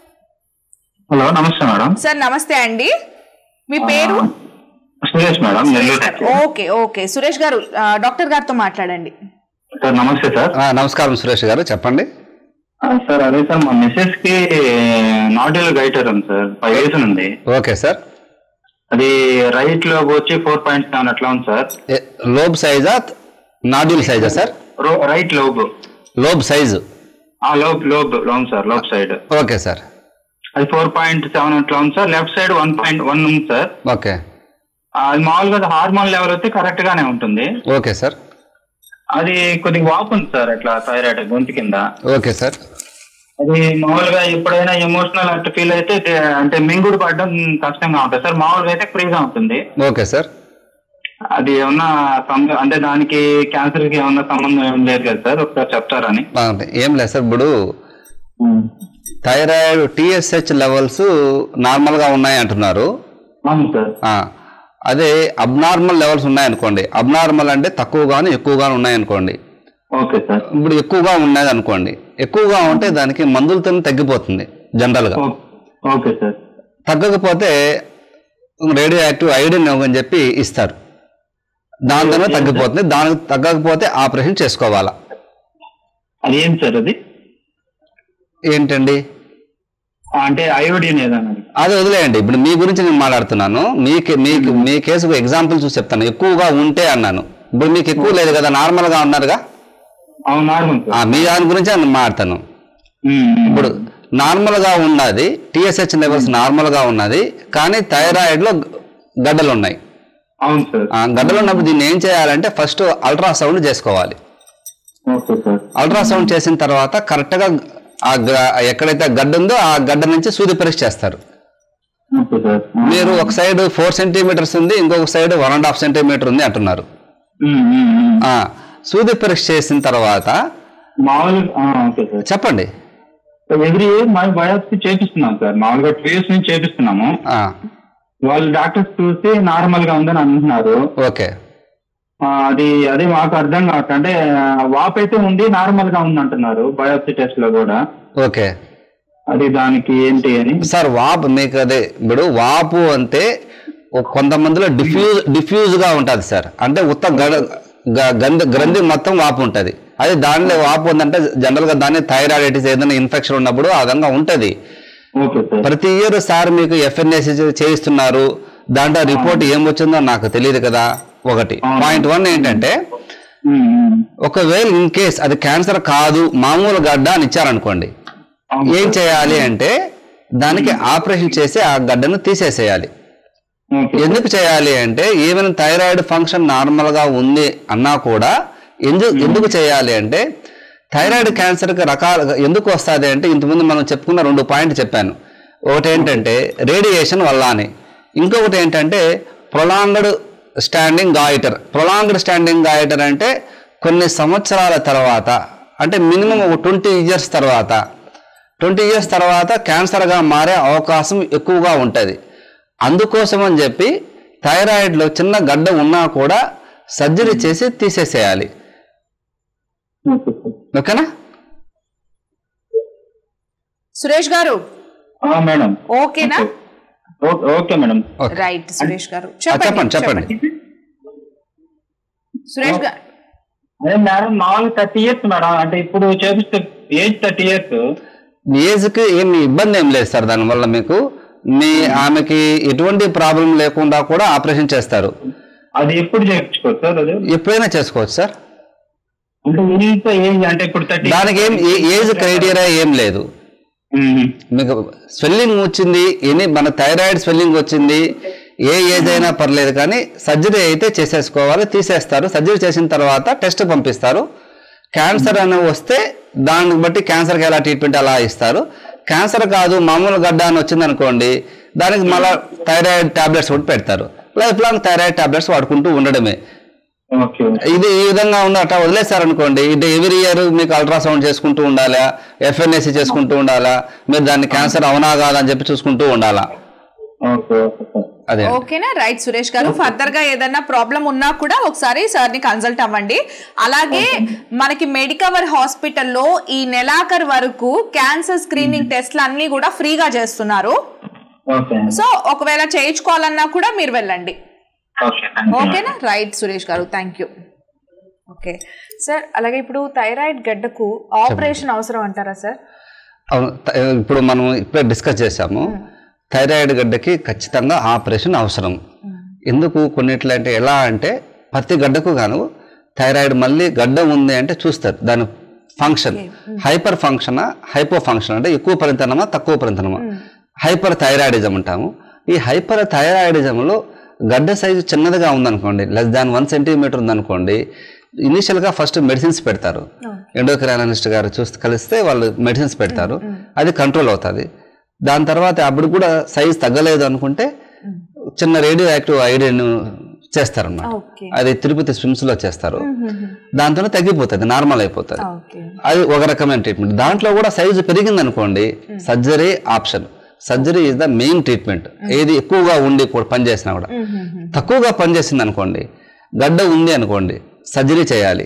హలో నమస్తే మేడం సార్ నమస్తే అండి మీ పేరు Suresh madam Nellore okay okay Suresh గారు ఆ, డాక్టర్ గారితో మాట్లాడండి సార్ నమస్తే సార్ ఆ, నమస్కారం సురేష్ గారు చెప్పండి ఆ, సార్ అదే సార్ మా మిస్సెస్ కి నాడ్యూల్ గైటర్ ఉంది సార్ ఫైవ్ ఇయర్స్ ఉంది ఓకే సార్ అది రైట్ లో వచ్చి ఫోర్ పాయింట్ సెవెన్ అట్లా ఉంది సార్ ఏ- లోబ్ సైజా నాడ్యూల్ సైజా సార్ రో- రైట్ లోబ్ లోబ్ సైజు ఆ లోబ్ లోబ్ లోన్ sir lobe side okay sir అది ఫోర్ పాయింట్ సెవెన్ అట్లా ఉంది sir left side one point one ఉంది సార్ ఓకే ఆ, అది మామూలుగా హార్మోన్ లెవెల్ అయితే కరెక్ట్ గానే ఉంటుంది ఓకే సార్ అది కొద్దిగా వాపు ఉంది సార్ అట్లా థైరాయిడ్ గొంతు కింద ఓకే సార్ అది మామూలుగా ఎప్పుడైనా ఎమోషనల్ అట్లా ఫీల్ అయితే దే- అంటే మింగుడు పడడం కష్టంగా ఉంటుంది సార్ మామూలుగా అయితే ఫ్రీగా ఉంటుంది ఓకే సార్ అది ఏమన్నా సంబంధం అంటే దానికి క్యాన్సర్ కి ఏమన్నా సంబంధం ఏం లేదు కదా సార్ ఒకసారి చెప్తారని బాగుంది ఏం లేదు సార్ ఇప్పుడు థైరాయిడ్ టిఎస్హెచ్ లెవెల్స్ నార్మల్గా ఉన్నాయి అంటున్నారు అవును సార్ ఆ, అదే అబ్నార్మల్ లెవెల్స్ ఉన్నాయనుకోండి అబ్నార్మల్ అంటే తక్కువగాను ఎక్కువగాను ఉన్నాయనుకోండి ఓకే సార్ ఇప్పుడు ఎక్కువగా ఉన్నది అనుకోండి ఎక్కువగా ఉంటే దానికి మందులతో తగ్గిపోతుంది జనరల్గా ఓ- ఓకే సార్ తగ్గకపోతే రేడియో యాక్టివ్ ఐడిన్ అని చెప్పి ఇస్తారు దాంతోనే తగ్గిపోతుంది దానికి తగ్గకపోతే ఆపరేషన్ చేసుకోవాలా అది ఏం సార్ అది ఏంటండి ఆ, అంటే అయోడిన్ ఏదన్నా అది వదిలేయండి ఇప్పుడు మీ గురించి నేను మాట్లాడుతున్నాను మీకు మీకు మీ కేసుకు ఎగ్జాంపుల్ చూసి చెప్తాను ఎక్కువగా ఉంటే అన్నాను ఇప్పుడు మీకు ఎక్కువ లేదు కదా నార్మల్గా ఉన్నారుగా అవును నార్మల్ ఆ, సార్ మీ దాని గురించి నేను మాట్లాడతాను ఉమ్, ఉమ్. ఇప్పుడు నార్మల్గా ఉన్నది టిఎస్హెచ్ లెవెల్స్ నార్మల్గా ఉన్నది కానీ థైరాయిడ్లో గడ్డలు ఉన్నాయి అవును సార్ ఆ గడ్డలు ఉన్నప్పుడు దీన్ని ఏం చేయాలంటే ఫస్ట్ అల్ట్రాసౌండ్ చేసుకోవాలి ఓకే సార్ అల్ట్రాసౌండ్ చేసిన తర్వాత కరెక్ట్గా ఆ గ- ఎక్కడైతే గడ్డ ఉందో ఆ గడ్డ నుంచి సూది పరీక్ష చేస్తారు ఓకే సార్ మీరు ఒక సైడ్ ఫోర్ సెంటీమీటర్స్ ఉంది ఇంకొక side one and half centimetre ఉంది అంటున్నారు ఉమ్, ఉమ్, ఉమ్. ఆ, సూది పరీక్ష చేసిన తర్వాత మామూలుగా ఆ, ఓకే సార్ చెప్పండి ఎవ్రీ ఇయర్ మా బయాప్సీ చేపిస్తున్నాం సార్ మామూలుగా టూ ఇయర్స్ నుంచి చేపిస్తున్నాము ఆ, వాళ్ళు డాక్టర్స్ చూసి నార్మల్ గా ఉందని అంటున్నారు ఓకే ఆ, అది అదే మాకు అర్థం కావట్లేదు అంటే ఆ, వాపు అయితే ఉంది నార్మల్ గా ఉంది అంటున్నారు బయోప్సీ టెస్ట్ లో కూడా ఓకే అది దానికి ఏంటి అని సార్ వాపు మీకు అదే ఇప్పుడు వాపు అంటే ఒక కొంతమందిలో డిఫ్యూజ్ డిఫ్యూజ్ గా ఉంటుంది సార్ అంటే ఉత్త గడ గ- గంధ గ్రంథి మొత్తం వాపు ఉంటుంది అదే దానిలో వాపు ఉందంటే జనరల్ గా దాన్ని థైరాయిడిటిస్ ఏదైనా ఇన్ఫెక్షన్ ఉన్నప్పుడు ఆ విధంగా ఉంటుంది ఓకే సార్ ప్రతి ఇయర్ సార్ మీకు ఎఫ్ఎన్ఎస్ చేయిస్తున్నారు దాంట్లో రిపోర్ట్ ఏం వచ్చిందో నాకు తెలియదు కదా ఒకటి పాయింట్ వన్ ఏంటంటే ఉమ్, ఉమ్. ఒకవేళ ఇన్ కేస్ అది క్యాన్సర్ కాదు మామూలు గడ్డ అని ఇచ్చారనుకోండి అవును ఏం సార్. చేయాలి అంటే దానికి ఆపరేషన్ చేసి ఆ గడ్డను తీసేసేయాలి ఓకే ఎందుకు చేయాలి అంటే ఈవెన్ థైరాయిడ్ ఫంక్షన్ నార్మల్ గా ఉంది అన్నా కూడా ఎందుకు ఎందుకు చేయాలి అంటే థైరాయిడ్ క్యాన్సర్కి రకాలుగా ఎందుకు వస్తుంది అంటే ఇంతకుముందు మనం చెప్పుకున్న రెండు పాయింట్ చెప్పాను ఒకటి ఏంటంటే రేడియేషన్ వల్ల అని ఇంకొకటి ఏంటంటే prolonged standing goitre prolonged standing goitre అంటే కొన్ని సంవత్సరాల తర్వాత అంటే మినిమం ఒక ట్వంటీ ఇయర్స్ తర్వాత ట్వంటీ ఇయర్స్ తర్వాత క్యాన్సర్గా మారే అవకాశం ఎక్కువగా ఉంటుంది అందుకోసం అని చెప్పి థైరాయిడ్లో చిన్న గడ్డ ఉన్నా కూడా సర్జరీ చేసి తీసేసేయాలి ఓకే సార్ ఓకేనా సురేష్ గారు ఆ, మేడం ఓకేనా okay okay madam okay right Suresh గారు ఆ, చెప్పండి చెప్పండి సురేష్ గారు అదే మేడం మామూలుగా థర్టీ ఇయర్స్ మేడం అంటే ఇప్పుడు చేపిస్తే ఏజ్ థర్టీ ఇయర్స్ మీ ఏజ్కి ఏమి ఇబ్బంది ఏం లేదు సార్ దానివల్ల మీకు మీ ఆమెకి ఎటువంటి ప్రాబ్లం లేకుండా కూడా ఆపరేషన్ చేస్తారు అది ఎప్పుడు చేయించుకోవచ్చు సార్ అది ఎప్పుడైనా చేసుకోవచ్చు సార్ అంటే ఇంత ఏజ్ అంటే ఇప్పుడు థర్టీ దానికి ఏం ఏ- ఏజ్ క్రైటీరియా ఏం లేదు మీకు స్వెల్లింగ్ వచ్చింది ఎనీ మన థైరాయిడ్ స్వెల్లింగ్ వచ్చింది ఏ ఏజ్ అయినా పర్లేదు కానీ సర్జరీ అయితే చేసేసుకోవాలి తీసేస్తారు సర్జరీ చేసిన తర్వాత టెస్ట్ పంపిస్తారు క్యాన్సర్ అని వస్తే దాన్ని బట్టి క్యాన్సర్కి ఎలా ట్రీట్మెంట్ అలా ఇస్తారు క్యాన్సర్ కాదు మామూలు గడ్డ అని వచ్చింది అనుకోండి దానికి మళ్ళీ థైరాయిడ్ టాబ్లెట్స్ కూడా పెడతారు లైఫ్ లాంగ్ థైరాయిడ్ టాబ్లెట్స్ వాడుకుంటూ ఉండడమే ఓకే ఇది ఈ విధంగా ఉన్న అట్లా వదిలేశారనుకోండి ఇది ఎవ్రీ ఇయర్ మీకు అల్ట్రాసౌండ్ చేసుకుంటూ ఉండాలా ఎఫ్ఎన్ఎస్సి చేసుకుంటూ ఉండాలా మీరు దాన్ని క్యాన్సర్ అవునా కాదా అని చెప్పి చూసుకుంటూ ఉండాలా ఓకే ఓకే సార్ అదే ఓకేనా రైట్ సురేష్ గారు ఫర్దర్ గా ఏదైనా ప్రాబ్లం ఉన్నా కూడా ఒకసారి సార్ ని కన్సల్ట్ అవ్వండి అలాగే మనకి మెడికవర్ హాస్పిటల్లో ఈ నెలాఖరు వరకు క్యాన్సర్ స్క్రీనింగ్ టెస్ట్లు అన్ని కూడా ఫ్రీగా చేస్తున్నారు ఓకే అండి సో ఒకవేళ చేయించుకోవాలన్నా కూడా మీరు వెళ్ళండి ఓకే థ్యాంక్ యూ ఓకేనా రైట్ సురేష్ గారు థ్యాంక్ యూ ఓకే సార్ అలాగే ఇప్పుడు థైరాయిడ్ గడ్డకు ఆపరేషన్ అవసరం అంటారా సార్ అవును త- ఇప్పుడు మనం ఇప్పుడే డిస్కస్ చేశాము థైరాయిడ్ గడ్డకి ఖచ్చితంగా ఆపరేషన్ అవసరం ఎందుకు కొన్నిట్లో అంటే ఎలా అంటే ప్రతి గడ్డకు గాను థైరాయిడ్ మళ్ళీ గడ్డ ఉంది అంటే చూస్తారు దాని ఫంక్షన్ హైపర్ ఫంక్షనా హైపో ఫంక్షన్ అంటే ఎక్కువ పరితనమా తక్కువ పరితనమా హైపర్ థైరాయిడిజం అంటాము ఈ హైపర్ థైరాయిడిజంలో గడ్డ సైజు చిన్నదిగా ఉందనుకోండి లెస్ దాన్ వన్ సెంటీమీటర్ ఉందనుకోండి ఇనిషియల్గా ఫస్ట్ మెడిసిన్స్ పెడతారు ఎండోక్రైనాలజిస్ట్ గారు చూస్తే కలిస్తే వాళ్ళు మెడిసిన్స్ పెడతారు అది కంట్రోల్ అవుతుంది దాని తర్వాత అప్పుడు కూడా సైజ్ తగ్గలేదు అనుకుంటే చిన్న రేడియో యాక్టివ్ ఐడిన్ చేస్తారన్నమాట ఓకే అది తిరుపతి స్విమ్స్ లో చేస్తారు దాంతో తగ్గిపోతుంది నార్మల్ అయిపోతుంది ఓకే అది ఒక రకమైన ట్రీట్మెంట్ దాంట్లో కూడా సైజు పెరిగింది అనుకోండి surgery option surgery is the main treatment ఏది ఎక్కువగా ఉండి కూడా పనిచేసినా కూడా తక్కువగా పనిచేసింది అనుకోండి గడ్డ ఉంది అనుకోండి సర్జరీ చేయాలి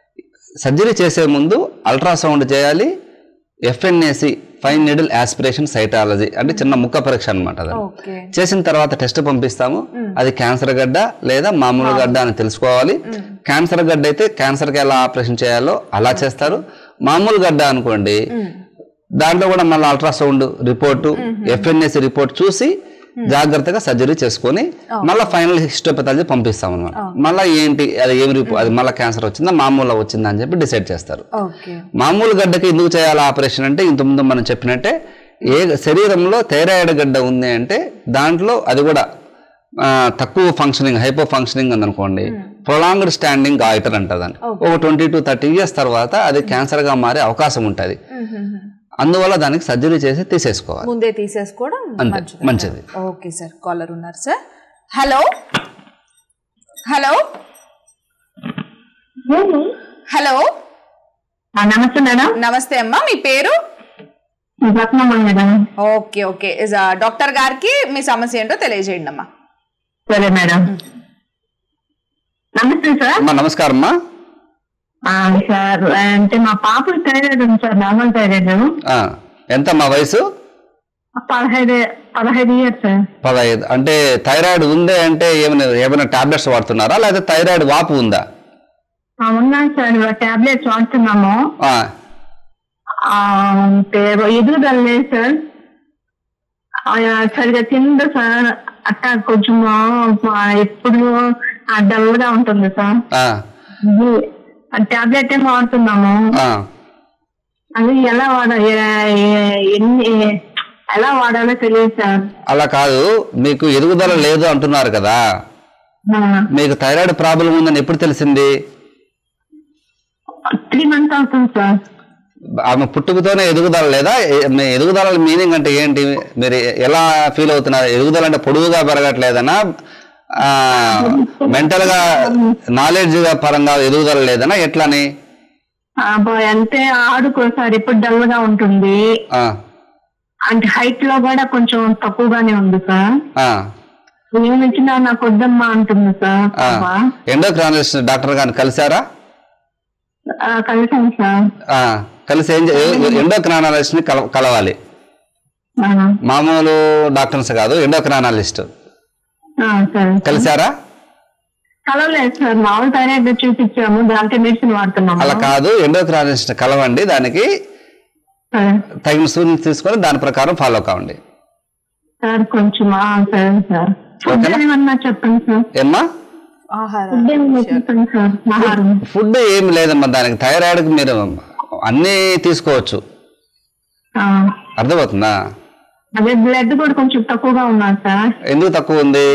సర్జరీ చేసే ముందు అల్ట్రాసౌండ్ చేయాలి FNAC fine needle aspiration cytology అంటే చిన్న ముక్క పరీక్ష అనమాట అది ఓకే చేసిన తర్వాత టెస్ట్ పంపిస్తాము అది క్యాన్సర్ గడ్డ లేదా మామూలు గడ్డ అని తెలుసుకోవాలి క్యాన్సర్ గడ్డ అయితే క్యాన్సర్కి ఎలా ఆపరేషన్ చేయాలో అలా చేస్తారు మామూలు గడ్డ అనుకోండి దాంట్లో కూడా మళ్ళీ అల్ట్రాసౌండ్ రిపోర్టు ఎఫ్ఎన్ఎస్ రిపోర్ట్ చూసి జాగ్రత్తగా సర్జరీ చేసుకొని మళ్ళీ ఫైనల్ హిస్టోపథాలజీ పంపిస్తాం అనమాట మళ్ళీ ఏంటి అది ఏమి రిపో అది మళ్ళీ క్యాన్సర్ వచ్చిందా మామూలు వచ్చిందా అని చెప్పి డిసైడ్ చేస్తారు ఓకే మామూలు గడ్డకి ఎందుకు చేయాలి ఆపరేషన్ అంటే ఇంతకుముందు మనం చెప్పినట్టే ఏ శరీరంలో థైరాయిడ్ గడ్డ ఉంది అంటే దాంట్లో అది కూడా ఆ, తక్కువ ఫంక్షనింగ్ హైపో ఫంక్షనింగ్ ఉందనుకోండి ప్రొలాంగ్డ్ స్టాండింగ్ గాయిటర్ అంటదని ఒక ట్వంటీ టు థర్టీ ఇయర్స్ తర్వాత అది క్యాన్సర్గా మారే అవకాశం ఉంటుంది అందువల్ల దానికి సర్జరీ చేసి తీసేసుకోవాలి ముందే తీసేసుకోవడం అంతే మంచిది మంచిది ఓకే సార్ కాలర్ ఉన్నారు సార్ హలో హలో హలో ఆ, నమస్తే మేడం నమస్తే అమ్మా మీ పేరు Ratnamma madam okay okay is, ఆ, డాక్టర్ గారికి మీ సమస్య ఏంటో తెలియజేయండి అమ్మా సరే మేడం నమస్తే సార్ అమ్మా నమస్కారం అమ్మా ఆ, సార్ అంటే మా పాప థైరాయిడ్ ఉంది సార్ నార్మల్ థైరాయిడ్ ఆ, ఎంత మా వయసు పదహైదు పదహైదు ఇయర్స్ సార్ పదహైదు అంటే థైరాయిడ్ ఉందే అంటే ఏమైనా ఏమైనా టాబ్లెట్స్ వాడుతున్నారా లేదా థైరాయిడ్ వాపు ఉందా ఆ, ఉన్నాను సార్ టాబ్లెట్స్ వాడుతున్నాము ఆ, ఆ, పేరు ఎదుగుదల లేదు సార్ ఆ, సరిగా తిందు సార్ అట్టా కొంచెం ఎప్పుడు డల్ గా ఉంటుంది సార్ ఆ, టాబ్లెట్ ఏమో వాడుతున్నాము ఆ. అది ఎలా వాడ ఏ- ఏ- ఎన్ని ఎలా వాడాలో తెలియదు సార్ అలా కాదు మీకు ఎదుగుదల లేదు అంటున్నారు కదా మీకు థైరాయిడ్ ప్రాబ్లం ఉందని ఎప్పుడు తెలిసింది త్రీ మంత్స్ అవుతుంది సార్ ఆమె పుట్టుకతోనే ఎదుగుదల లేదా ఏ- మీ ఎదుగుదల మీనింగ్ అంటే ఏంటి మీరు ఎలా ఫీల్ అవుతున్నారు ఎదుగుదల అంటే పొడుగుగా పెరగట్లేదనా మెంటల్ గా నాలెడ్జ్ పరంగా ఎదుగుదల లేదనా ఎట్లని ఆ, బా- అంటే ఆడుకో సార్ ఇప్పుడు డల్ గా ఉంటుంది ఆ, అంటే హైట్ లో కూడా కొంచెం తక్కువగానే ఉంది సార్ ఆ, నేను ఇచ్చిన నాకు వద్దమ్మా అంటుంది సార్ ఆ. పాప. ఎండోక్రాలజిస్ట్ డాక్టర్ గారిని కలిసారా ఆ, కలిసాను సార్ ఆ, కలిసి ఏం ఎండోక్రానాలజిస్ట్ ని కల- కలవాలి ఆ, మామూలు డాక్టర్స్ కాదు ఎండోక్రానాలిస్ట్ ఆ, సరే కలిసారా కలవలేదు సార్ మామూలు థైరాయిడ్ చూపించాము దాంట్లో మెడిసిన్ వాడుతున్నాము అలా కాదు ఎండోక్రాలజిస్ట్ కలవండి దానికి సరే తగిన సూచన తీసుకొని దాని ప్రకారం ఫాలో కావండి సార్ కొంచెం ఆ, సరే సార్ ఫుడ్ ఓకేనా? ఏమన్నా చెప్పండి సార్ ఏమ్మా ఆహారం ఫుడ్ ఏమన్నా చెప్పండి సార్ ఆహారం ఫుడ్ ఏమి లేదమ్మా దానికి థైరాయిడ్కి మీరు అన్నీ తీసుకోవచ్చు ఆ, అర్థమవుతుందా అదే బ్లడ్ కూడా కొంచెం తక్కువగా ఉన్నారు సార్ ఎందుకు తక్కువ ఉంది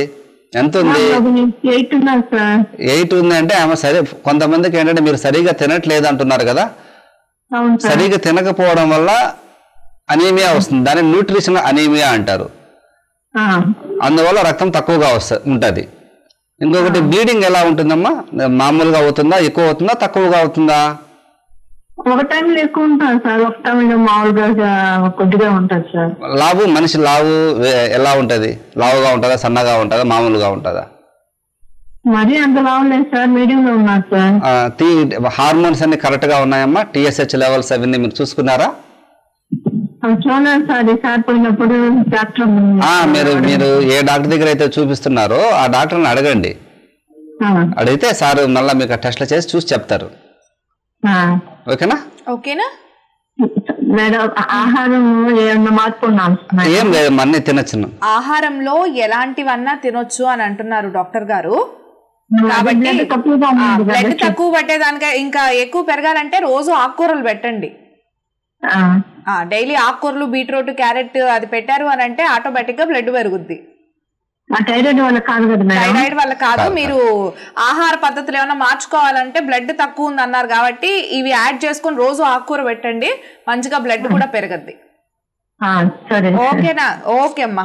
ఎంత ఉంది ఎయిట్ ఉన్నారు సార్ ఎయిట్ ఉంది అంటే ఆమె సరే కొంతమందికి ఏంటంటే మీరు సరిగా తినట్లేదు అంటున్నారు కదా అవును సార్ సరిగా తినకపోవడం వల్ల అనీమియా వస్తుంది దాన్ని న్యూట్రిషన్ అనీమియా అంటారు ఆ, అందువల్ల రక్తం తక్కువగా వస్తుంది ఉంటుంది ఇంకొకటి బ్లీడింగ్ ఎలా ఉంటుందమ్మా మామూలుగా అవుతుందా ఎక్కువ అవుతుందా తక్కువగా అవుతుందా ఒక టైంలో ఎక్కువ ఉంటాను సార్ ఒక టైంలో మామూలుగా ఆ, కొద్దిగా ఉంటుంది సార్ లావు మనిషి లావు వే- ఎలా ఉంటుంది లావుగా ఉంటుందా సన్నగా ఉంటుందా మామూలుగా ఉంటుందా మరీ అంత లావలేదు సార్ మీడియం లో ఉన్నారు సార్ ఆ, టీ హార్మోన్స్ అన్ని కరెక్ట్గా ఉన్నాయమ్మా టీఎస్హెచ్ లెవెల్స్ అవన్నీ మీరు చూసుకున్నారా ఆ, చూడండి సార్ ఈసారి పోయినప్పుడు డాక్టర్ ఆ, మీరు మీరు ఏ డాక్టర్ దగ్గర అయితే చూపిస్తున్నారో ఆ డాక్టర్ని అడగండి ఆ, అడిగితే సార్ మళ్ళీ మీకు టెస్ట్లు చేసి చూసి చెప్తారు ఆ. ఓకేనా ఓకేనా మేడం ఆ- ఆహారం ఏమన్నా మార్పు ఉన్నాను ఏం లేదు అన్నీ తినచ్చును ఆహారంలో ఎలాంటివన్నా తినొచ్చు అని అంటున్నారు డాక్టర్ గారు కాబట్టి బ్లడ్ తక్కువగా ఉంది బ్లడ్ కదా. తక్కువ పట్టేదానిక ఇంకా ఎక్కువ పెరగాలంటే రోజు ఆకుకూరలు పెట్టండి ఆ, డైలీ ఆకుకూరలు బీట్రూట్ క్యారెట్ అది పెట్టారు అని అంటే ఆటోమేటిక్ గా బ్లడ్ పెరుగుద్ది ఆ థైరాయిడ్ వల్ల కాదు కదా మేడం థైరాయిడ్ వల్ల కాదు మీరు ఆహార పద్ధతులు ఏమైనా మార్చుకోవాలంటే బ్లడ్ తక్కువ ఉంది అన్నారు కాబట్టి ఇవి యాడ్ చేసుకొని రోజు ఆకుకూర పెట్టండి మంచిగా బ్లడ్ కూడా పెరగద్ది ఆ, సరే సార్. ఓకేనా ఓకే అమ్మా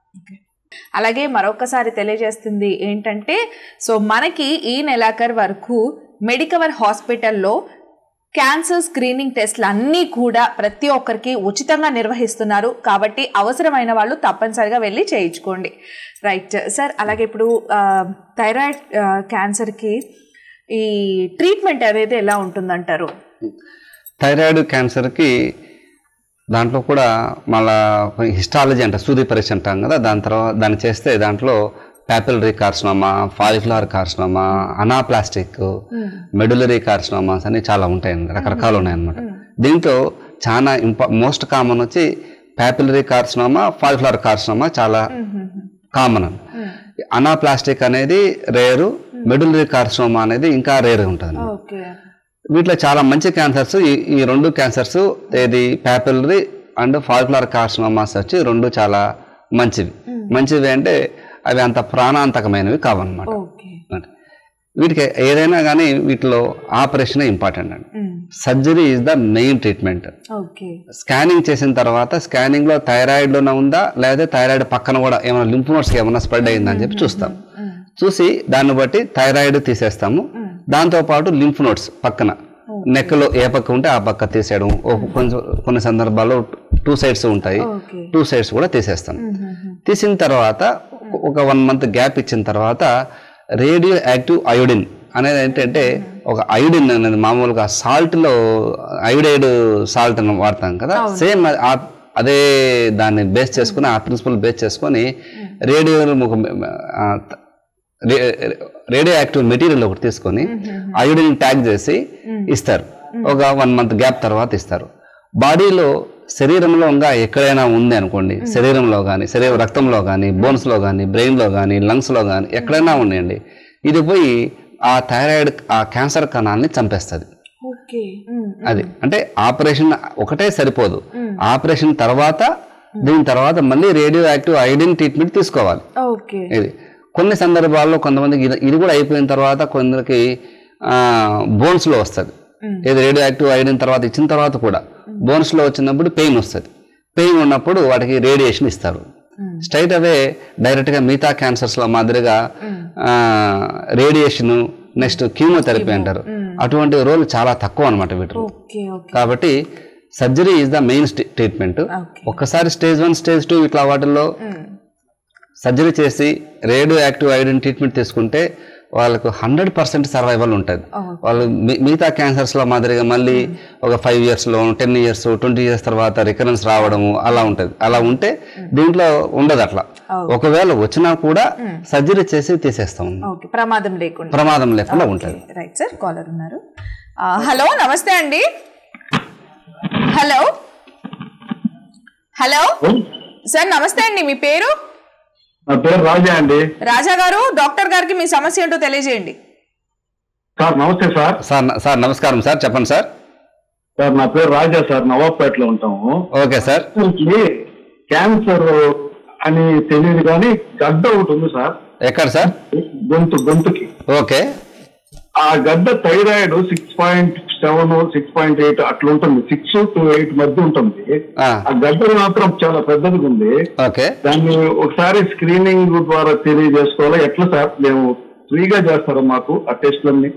అలాగే మరొకసారి తెలియజేస్తుంది ఏంటంటే సో మనకి ఈ నెలాఖరు వరకు మెడికవర్ హాస్పిటల్లో క్యాన్సర్ స్క్రీనింగ్ టెస్ట్లు అన్నీ కూడా ప్రతి ఒక్కరికి ఉచితంగా నిర్వహిస్తున్నారు కాబట్టి అవసరమైన వాళ్ళు తప్పనిసరిగా వెళ్ళి చేయించుకోండి రైట్ సార్ అలాగే ఇప్పుడు ఆ, థైరాయిడ్ ఆ, క్యాన్సర్కి ఈ ట్రీట్మెంట్ అనేది ఎలా ఉంటుందంటారు థైరాయిడ్ క్యాన్సర్కి దాంట్లో కూడా మళ్ళా హిస్టాలజీ అంట సూది పరీక్ష అంటాం కదా దాని తర్వాత దాన్ని చేస్తే దాంట్లో papillary carcinoma follicular carcinoma anaplastic medullary carcinomas అని చాలా ఉంటాయండి రకరకాలు ఉన్నాయన్నమాట దీంట్లో చాలా ఇంపా మోస్ట్ కామన్ వచ్చి ప్యాపిలరీ కార్సినోమా ఫాలిక్యులర్ కార్సినోమా చాలా కామన్ అనాప్లాస్టిక్ అనేది రేరు మెడులరీ కార్సినోమా అనేది ఇంకా రేర్ ఉంటుంది ఓకే వీటిలో చాలా మంచి క్యాన్సర్స్ ఈ ఈ రెండు క్యాన్సర్స్ ఏది ప్యాపిలరీ అండ్ ఫాల్కులర్ కార్సినోమాస్ వచ్చి రెండు చాలా మంచివి మంచివి అంటే అవి అంత ప్రాణాంతకమైనవి కావన్నమాట ఓకే అంటే వీటికి ఏదైనా కానీ వీటిలో ఆపరేషన్ ఇంపార్టెంట్ అండి surgery is the main treatment okay scanning చేసిన తర్వాత స్కానింగ్ లో థైరాయిడ్ లోనే ఉందా లేదా థైరాయిడ్ పక్కన కూడా ఏమైనా లింఫ్ నోట్స్ ఏమైనా స్ప్రెడ్ అయిందా అని చెప్పి చూస్తాం చూసి దాన్ని బట్టి థైరాయిడ్ తీసేస్తాము దాంతో పాటు లింఫ్ నోట్స్ పక్కన నెక్ లో ఏ పక్క ఉంటే ఆ పక్క తీసేయడం ఒక కొంచెం కొన్ని సందర్భాల్లో టూ సైడ్స్ ఉంటాయి ఓకే టూ సైడ్స్ కూడా తీసేస్తాం తీసిన తర్వాత ఒక వన్ మంత్ గ్యాప్ ఇచ్చిన తర్వాత రేడియో యాక్టివ్ అయోడిన్ అనేది ఏంటంటే ఒక అయోడిన్ అనేది మామూలుగా సాల్ట్లో అయోడైడ్ సాల్ట్ అని వాడతాం కదా సేమ్ అదే దాన్ని బేస్ చేసుకుని ఆ ప్రిన్సిపల్ బేస్ చేసుకొని రేడియో ఒక ఆ, రే- రేడియో యాక్టివ్ మెటీరియల్ ఒకటి తీసుకొని అయోడిన్ ట్యాగ్ చేసి ఇస్తారు ఒక వన్ మంత్ గ్యాప్ తర్వాత ఇస్తారు బాడీలో శరీరంలో ఇంకా ఎక్కడైనా ఉంది అనుకోండి శరీరంలో కానీ శరీర రక్తంలో కానీ బోన్స్లో కానీ బ్రెయిన్లో కానీ లంగ్స్లో కానీ ఎక్కడైనా ఉన్నాయండి ఇది పోయి ఆ థైరాయిడ్ ఆ క్యాన్సర్ కణాలని చంపేస్తుంది ఓకే అది అంటే ఆపరేషన్ ఒకటే సరిపోదు ఆపరేషన్ తర్వాత దీని తర్వాత మళ్ళీ రేడియో యాక్టివ్ ఐడిన్ ట్రీట్మెంట్ తీసుకోవాలి ఓకే ఇది కొన్ని సందర్భాల్లో కొంతమందికి ఇది ఇది కూడా అయిపోయిన తర్వాత కొందరికి బోన్స్లో వస్తుంది ఇది రేడియో యాక్టివ్ అయిన తర్వాత ఇచ్చిన తర్వాత కూడా బోన్స్లో వచ్చినప్పుడు పెయిన్ వస్తుంది పెయిన్ ఉన్నప్పుడు వాటికి రేడియేషన్ ఇస్తారు స్ట్రైట్ అవే డైరెక్ట్గా మిగతా క్యాన్సర్స్లో మాదిరిగా రేడియేషన్ నెక్స్ట్ కీమోథెరపీ అంటారు అటువంటి రోల్ చాలా తక్కువ అనమాట వీటిలో ఓకే ఓకే కాబట్టి surgery is the main treatment Okay. ఒక్కసారి స్టేజ్ వన్ స్టేజ్ టూ ఇట్లా వాటిల్లో సర్జరీ చేసి రేడియో యాక్టివ్ ఐడెన్ ట్రీట్మెంట్ తీసుకుంటే వాళ్ళకు హండ్రెడ్ పర్సెంట్ సర్వైవల్ ఉంటుంది వాళ్ళు మి- మిగతా క్యాన్సర్స్లో మాదిరిగా మళ్ళీ ఒక ఫైవ్ ఇయర్స్లో టెన్ ఇయర్స్ ట్వంటీ ఇయర్స్ తర్వాత రికరెన్స్ రావడము అలా ఉంటుంది అలా ఉంటే దీంట్లో ఉండదు అట్లా ఒకవేళ వచ్చినా కూడా సర్జరీ చేసి తీసేస్తాం ఓకే ప్రమాదం లేకుండా ప్రమాదం లేకుండా ఉంటుంది రైట్ సార్ కాలర్ ఉన్నారు ఆ, హలో నమస్తే అండి హలో హలో సార్ నమస్తే అండి మీ పేరు నా పేరు రాజా అండి రాజా గారు డాక్టర్ గారికి మీ సమస్య ఏంటో తెలియజేయండి సార్ నమస్తే సార్ సార్ న- సార్ నమస్కారం సార్ చెప్పండి సార్ సార్ నా పేరు రాజా సార్ నవాబ్పేటలో ఉంటాము ఓకే సార్ అసలుకి క్యాన్సర్ అని తెలియదు కానీ గడ్డ ఒకటి ఉంది సార్ ఎక్కడ సార్ గొంతు గొంతుకి ఓకే ఆ గడ్డ thyroid six point seven six point eight అట్లా ఉంటుంది సిక్స్ టు ఎయిట్ మధ్య ఉంటుంది ఆ. ఆ గడ్డ మాత్రం చాలా పెద్దదిగా ఉంది ఓకే దాన్ని ఒకసారి స్క్రీనింగ్ ద్వారా తెలియజేసుకోవాలి ఎట్లా సార్ మేము ఫ్రీగా చేస్తారా మాకు ఆ టెస్ట్లన్నీ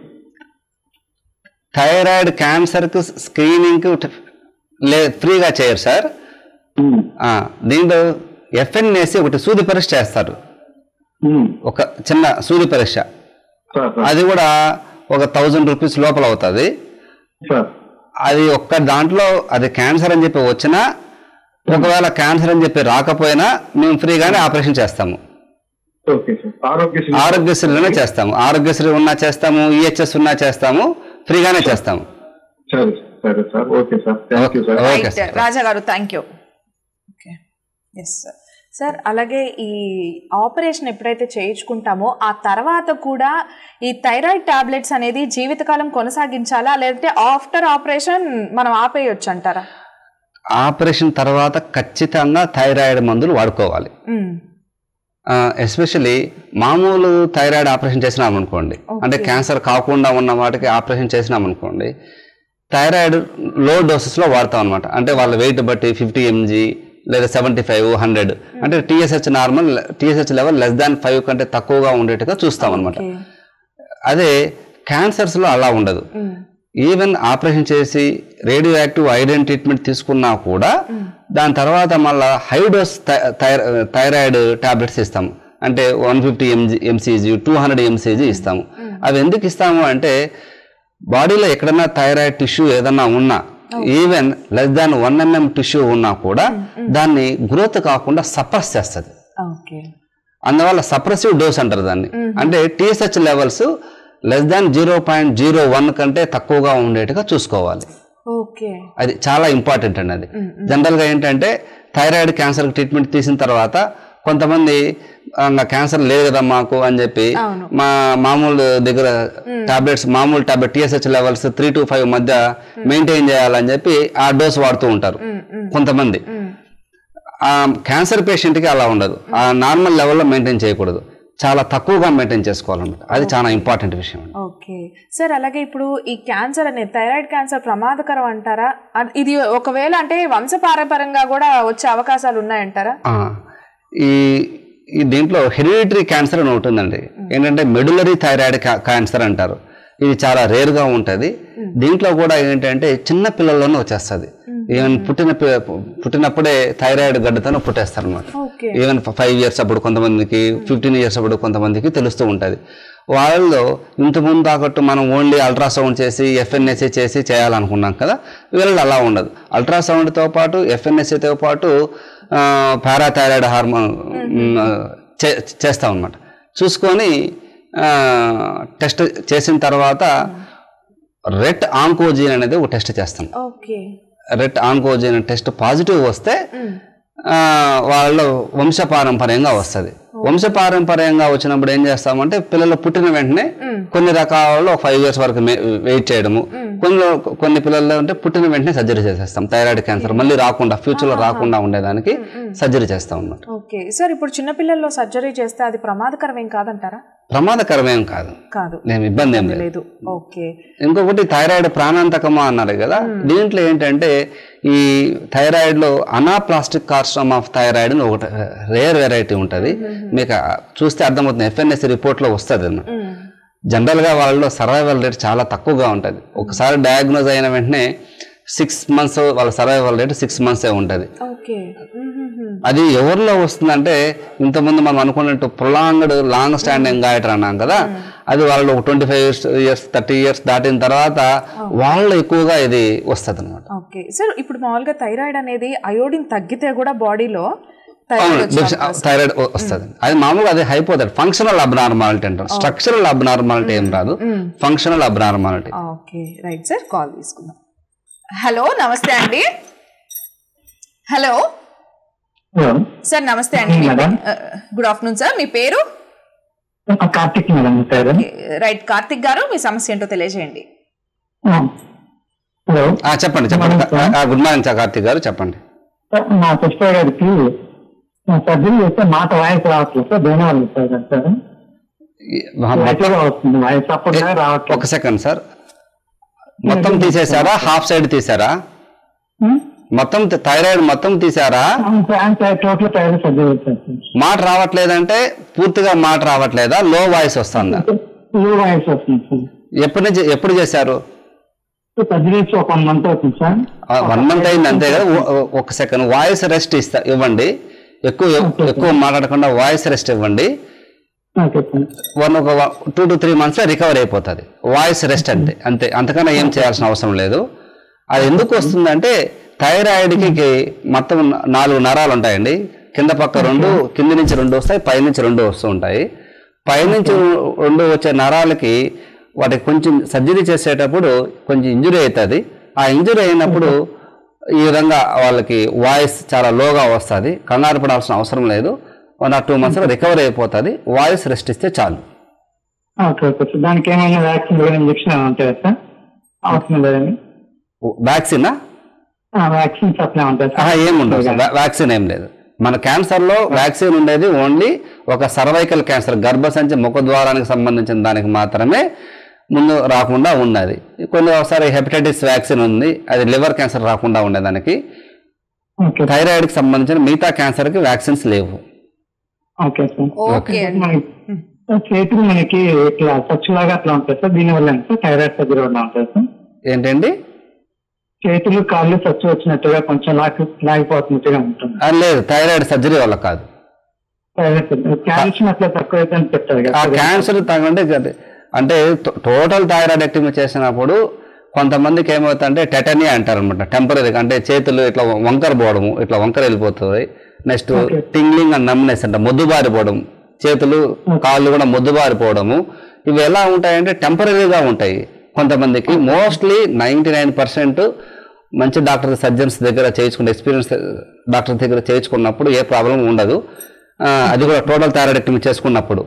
థైరాయిడ్ క్యాన్సర్కు స్క్రీనింగ్కి లే ఫ్రీగా చేయరు సార్ ఉమ్, ఆ, దీంట్లో ఎఫ్ఎన్ఏసి ఒకటి సూది పరీక్ష చేస్తారు ఉమ్, ఒక చిన్న సూది పరీక్ష సార్ సార్, అది కూడా ఒక థౌజండ్ రూపీస్ లోపల అవుతుంది సార్ అది ఒక్క దాంట్లో అది క్యాన్సర్ అని చెప్పి వచ్చినా ఒకవేళ క్యాన్సర్ అని చెప్పి రాకపోయినా మేము ఫ్రీగానే ఆపరేషన్ చేస్తాము ఓకే సార్ ఆరోగ్యశ్రీ ఆరోగ్యశ్రీలోనే చేస్తాము ఆరోగ్యశ్రీ ఉన్నా చేస్తాము ఈహెచ్ఎస్ ఉన్నా చేస్తాము ఫ్రీగానే చేస్తాము సరే సరే sir okay sir thank you sir okay right sir Raja గారు thank you okay yes sir sir అలాగే ఈ ఆపరేషన్ ఎప్పుడైతే చేయించుకుంటామో ఆ తర్వాత కూడా ఈ థైరాయిడ్ టాబ్లెట్స్ అనేది జీవితకాలం కొనసాగించాలా లేదంటే ఆఫ్టర్ ఆపరేషన్ మనం ఆపేయొచ్చు అంటారా ఆపరేషన్ తర్వాత ఖచ్చితంగా థైరాయిడ్ మందులు వాడుకోవాలి మ్మ్. ఎస్పెషలీ మామూలు థైరాయిడ్ ఆపరేషన్ చేసినాం అనుకోండి అంటే క్యాన్సర్ కాకుండా ఉన్న వాటికి ఆపరేషన్ చేసినాం అనుకోండి థైరాయిడ్ లో డోసెస్లో వాడతాం అనమాట అంటే వాళ్ళ వెయిట్ బట్టి ఫిఫ్టీ ఎంజీ లేదా సెవెంటీ ఫైవ్ హండ్రెడ్ అంటే TSH normal TSH level less than five కంటే తక్కువగా ఉండేట్టుగా చూస్తాం అనమాట ఓకే. అదే క్యాన్సర్స్లో అలా ఉండదు మ్మ్. ఈవెన్ ఆపరేషన్ చేసి రేడియో యాక్టివ్ ఐరన్ ట్రీట్మెంట్ తీసుకున్నా కూడా దాని తర్వాత మళ్ళా హై డోస్ థైరాయిడ్ టాబ్లెట్స్ ఇస్తాము అంటే one fifty mg mcg two hundred mcg ఇస్తాము అవి ఎందుకు ఇస్తాము అంటే బాడీలో ఎక్కడన్నా థైరాయిడ్ టిష్యూ ఏదన్నా ఉన్నా even less than one mm tissue ఉన్నా కూడా దాన్ని గ్రోత్ కాకుండా సప్రెస్ చేస్తుంది ఓకే అందువల్ల సప్రెసివ్ డోస్ అంటారు దాన్ని అంటే TSH levels less than zero point zero one కంటే తక్కువగా ఉండేట్టుగా చూసుకోవాలి ఓకే అది చాలా ఇంపార్టెంట్ అండి అది జనరల్గా ఏంటంటే థైరాయిడ్ క్యాన్సర్ ట్రీట్మెంట్ తీసిన తర్వాత కొంతమంది "ఆ, ఇంకా క్యాన్సర్ లేదు కదా మాకు అని చెప్పి అవును. మా మామూలు దగ్గర టాబ్లెట్స్ మామూలు tablet TSH levels three to five మధ్య మెయింటైన్ చేయాలని చెప్పి ఆ డోస్ వాడుతూ ఉంటారు కొంతమంది ఆ క్యాన్సర్ పేషెంట్కి అలా ఉండదు ఆ నార్మల్ లెవెల్లో మెయింటైన్ చేయకూడదు చాలా తక్కువగా మెయింటైన్ చేసుకోవాలన్నమాట అది చాలా ఇంపార్టెంట్ విషయం అండి ఓకే సార్ అలాగే ఇప్పుడు ఈ క్యాన్సర్ అనేది థైరాయిడ్ క్యాన్సర్ ప్రమాదకరం అంటారా అన్- ఇది ఒకవేళ అంటే వంశపారంపరంగా కూడా వచ్చే అవకాశాలు ఉన్నాయంటారా ఆ, ఈ ఈ దీంట్లో హెరిడిటరీ క్యాన్సర్ అని ఒకటి ఉందండి ఏంటంటే మెడులరీ థైరాయిడ్ క్యాన్సర్ అంటారు ఇది చాలా రేర్గా ఉంటుంది దీంట్లో కూడా ఏంటంటే చిన్న పిల్లల్లోనే వచ్చేస్తుంది ఈవెన్ పుట్టిన పి- పుట్టినప్పుడే థైరాయిడ్ గడ్డతోనే పుట్టేస్తారు అనమాట ఓకే ఈవెన్ ఫైవ్ ఇయర్స్ అప్పుడు కొంతమందికి ఫిఫ్టీన్ ఇయర్స్ అప్పుడు కొంతమందికి తెలుస్తూ ఉంటుంది వాళ్ళలో ఇంతకుముందు తాకట్టు మనం ఓన్లీ అల్ట్రాసౌండ్ చేసి ఎఫ్ఎన్ఎస్ఏ చేసి చేయాలనుకున్నాం కదా వీళ్ళలో అలా ఉండదు అల్ట్రాసౌండ్తో పాటు ఎఫ్ఎన్ఎస్ఏతో పాటు పారాథైరాయిడ్ హార్మోన్ చే చేస్తాం అనమాట చూసుకొని టెస్ట్ చేసిన తర్వాత రెట్ ఆంకోజీన్ అనేది ఒక టెస్ట్ చేస్తాం okay RET oncogene test positive వస్తే ఆ, వాళ్ళలో వంశపారంపర్యంగా వస్తుంది వంశపారంపర్యంగా వచ్చినప్పుడు ఏం చేస్తామంటే పిల్లలు పుట్టిన వెంటనే కొన్ని రకాలలో ఫైవ్ ఇయర్స్ వరకు వెయిట్ చేయడము కొన్ని కొన్ని పిల్లల్లో అంటే పుట్టిన వెంటనే సర్జరీ చేసేస్తాం థైరాయిడ్ క్యాన్సర్ మళ్ళీ రాకుండా ఫ్యూచర్లో రాకుండా ఉండేదానికి సర్జరీ చేస్తాం అన్నమాట ఓకే సార్ ఇప్పుడు చిన్నపిల్లల్లో సర్జరీ చేస్తే అది ప్రమాదకరం ఏం కాదంటారా ప్రమాదకరమేం కాదు కాదు నేను ఇబ్బంది ఏం లేదు లేదు ఓకే ఇంకొకటి థైరాయిడ్ ప్రాణాంతకమా అన్నారు కదా దీంట్లో ఏంటంటే ఈ థైరాయిడ్ లో అనాప్లాస్టిక్ కార్స్ట్రమ్ ఆఫ్ థైరాయిడ్ అని ఒకటి రేర్ వెరైటీ ఉంటుంది మీకు ఆ చూస్తే అర్థమవుతుంది ఎఫ్ఎన్ఎస్ రిపోర్ట్ లో వస్తుంది అన్నమాట జనరల్ గా వాళ్ళలో సర్వైవల్ రేట్ చాలా తక్కువగా ఉంటుంది ఒకసారి డయాగ్నోజ్ అయిన వెంటనే సిక్స్ మంత్స్ వాళ్ళ సర్వైవల్ రేట్ సిక్స్ మంత్సే ఉంటుంది ఓకే అది ఎవరిలో వస్తుందంటే ఇంతకుముందు మనం అనుకున్నట్టు ప్రొలాంగ్డ్ లాంగ్ స్టాండింగ్ గాయటర్ అన్నాం కదా అది వాళ్ళు ఒక twenty five years years thirty years దాటిన తర్వాత వాళ్ళు ఎక్కువగా ఇది వస్తుంది అనమాట ఓకే సార్ ఇప్పుడు మామూలుగా థైరాయిడ్ అనేది అయోడిన్ తగ్గితే కూడా బాడీలో అవును థైరాయిడ్ వచ్చే అవకాశం- థైరాయిడ్ వస్తుంది అది మామూలుగా అది అయిపోతుంది ఫంక్షనల్ అబ్నార్మాలిటీ అంటారు స్ట్రక్చరల్ అబ్నార్మాలిటీ ఏం రాదు functional abnormality okay right sir call తీసుకుందాం హలో నమస్తే అండి హలో సార్ నమస్తే అండి మేడం. గుడ్ ఆఫ్టర్నూన్ సార్ మీ పేరు కార్తిక్ మేడం పేరు రైట్ కార్తిక్ గారు మీ సమస్య ఏంటో తెలియజేయండి హలో చెప్పండి చెప్పండి గుడ్ మార్నింగ్ సార్ కార్తీక్ గారు చెప్పండి మా సిస్టర్ గారికి సర్జరీ చేస్తే మాట వాయిస్ రావట్లేదు సార్ దేని వల్ల సార్ ఈ- మొ- ఎట్లా వస్తుంది వయసు అప్పుడు రావట్లేదు ఒక సెకండ్ సార్ మొత్తం తీసేశారా హాఫ్ సైడ్ తీసారా మొత్తం తి- థైరాయిడ్ మొత్తం తీసారా టోటల్ టైర్ సర్జరీ వచ్చేస్తుంది మాట రావట్లేదంటే పూర్తిగా మాట రావట్లేదా లో వాయిస్ వస్తుందా లో వయసు వస్తుంది సార్ ఎప్పటి నుంచి ఎప్పుడు చేశారు సర్జరీ చేసి ఒక వన్ మంత్ అవుతుంది సార్ వన్ మంత్ అయింది అంతే కదా ఓ- ఓ- ఒక సెకండ్ వాయిస్ రెస్ట్ ఇస్తా ఇవ్వండి ఎక్కువ ఎక్కువ మాట్లాడకుండా వాయిస్ రెస్ట్ ఇవ్వండి ఓకే సార్ వన్ ఒక టూ టు త్రీ మంత్స్లో రికవర్ అయిపోతుంది వాయిస్ రెస్ట్ అంటే అంతే అంతకన్నా ఏం చేయాల్సిన అవసరం లేదు అది ఎందుకు వస్తుందంటే థైరాయిడ్కి మొత్తం నాలుగు నరాలు ఉంటాయండి కింద పక్క రెండు కింది నుంచి రెండు వస్తాయి పైనుంచి రెండు వస్తూ ఉంటాయి పైనుంచి రెండు వచ్చే నరాలకి వాటికి కొంచెం సర్జరీ చేసేటప్పుడు కొంచెం ఇంజురీ అవుతుంది ఆ ఇంజురీ అయినప్పుడు ఈ విధంగా వాళ్ళకి వాయిస్ చాలా లోగా వస్తుంది కంగారు పడాల్సిన అవసరం లేదు వన్ ఆర్ టూ మంత్స్లో రికవర్ అయిపోతుంది వాయిస్ రెస్ట్ ఇస్తే చాలు ఓకే ఓకే సార్ దానికి ఏమైనా వ్యాక్సిన్ లేదా ఇంజక్షన్ ఏమైనా ఉంటాయా సార్ అవసరం లేదండి వ్యాక్సినా వ్యాక్సిన్ సప్లై ఉంటాయి ఆహా, ఏం ఉండదు సార్. వ్యా- వ్యాక్సిన్ ఏం లేదు మన క్యాన్సర్లో వ్యాక్సిన్ ఉండేది ఓన్లీ ఒక సర్వైకల్ క్యాన్సర్ గర్భసంచి ముఖద్వారానికి సంబంధించిన దానికి మాత్రమే ముందు రాకుండా ఉన్నది కొన్ని ఒకసారి హెపటైటిస్ వ్యాక్సిన్ ఉంది అది లివర్ క్యాన్సర్ రాకుండా ఉండేదానికి ఓకే థైరాయిడ్కి సంబంధించిన మిగతా క్యాన్సర్కి వ్యాక్సిన్స్ లేవు ఓకే సార్ ఓకే అండి మనకి చేతులు మనకి ఇట్లా సచ్చు లాగా అట్లా ఉంటుంది సార్ దీని వల్ల సార్ థైరాయిడ్ సర్జరీ వల్ల ఉంటుంది సార్ ఏంటండి చేతులు కాళ్ళు సచ్చు వచ్చినట్టుగా కొంచెం లాగి లాగిపోతున్నట్టుగా ఉంటుంది ఆ, లేదు థైరాయిడ్ సర్జరీ వల్ల కాదు థైరాయిడ్ సర్జరీ కాల్షియం అట్లా తక్కువ అయితే అని చెప్తారు ఆ కదా క్యాన్సర్ తగ్గంటే గది- అంటే టో- టోటల్ థైరాయిడెక్టమీ చేసినప్పుడు కొంతమందికి ఏమవుతుందంటే టెటనీ అంటారు అనమాట టెంపరీ అంటే చేతులు ఇట్లా వంకర పోవడము ఇట్లా వంకర వెళ్ళిపోతుంది నెక్స్ట్ టింగ్లింగ్ అండ్ నమ్నెస్ అంటే మొద్దుబారిపోవడం చేతులు కాళ్ళు కూడా మొద్దుబారిపోవడము ఇవి ఎలా ఉంటాయంటే టెంపరీగా ఉంటాయి కొంతమందికి మోస్ట్లీ నైంటీ నైన్ పర్సెంట్ మంచి డాక్టర్ సర్జన్స్ దగ్గర చేయించుకున్న ఎక్స్పీరియన్స్ డాక్టర్ దగ్గర చేయించుకున్నప్పుడు ఏ ప్రాబ్లం ఉండదు ఆ, అది కూడా టోటల్ థైరాయిడెక్టమీ చేసుకున్నప్పుడు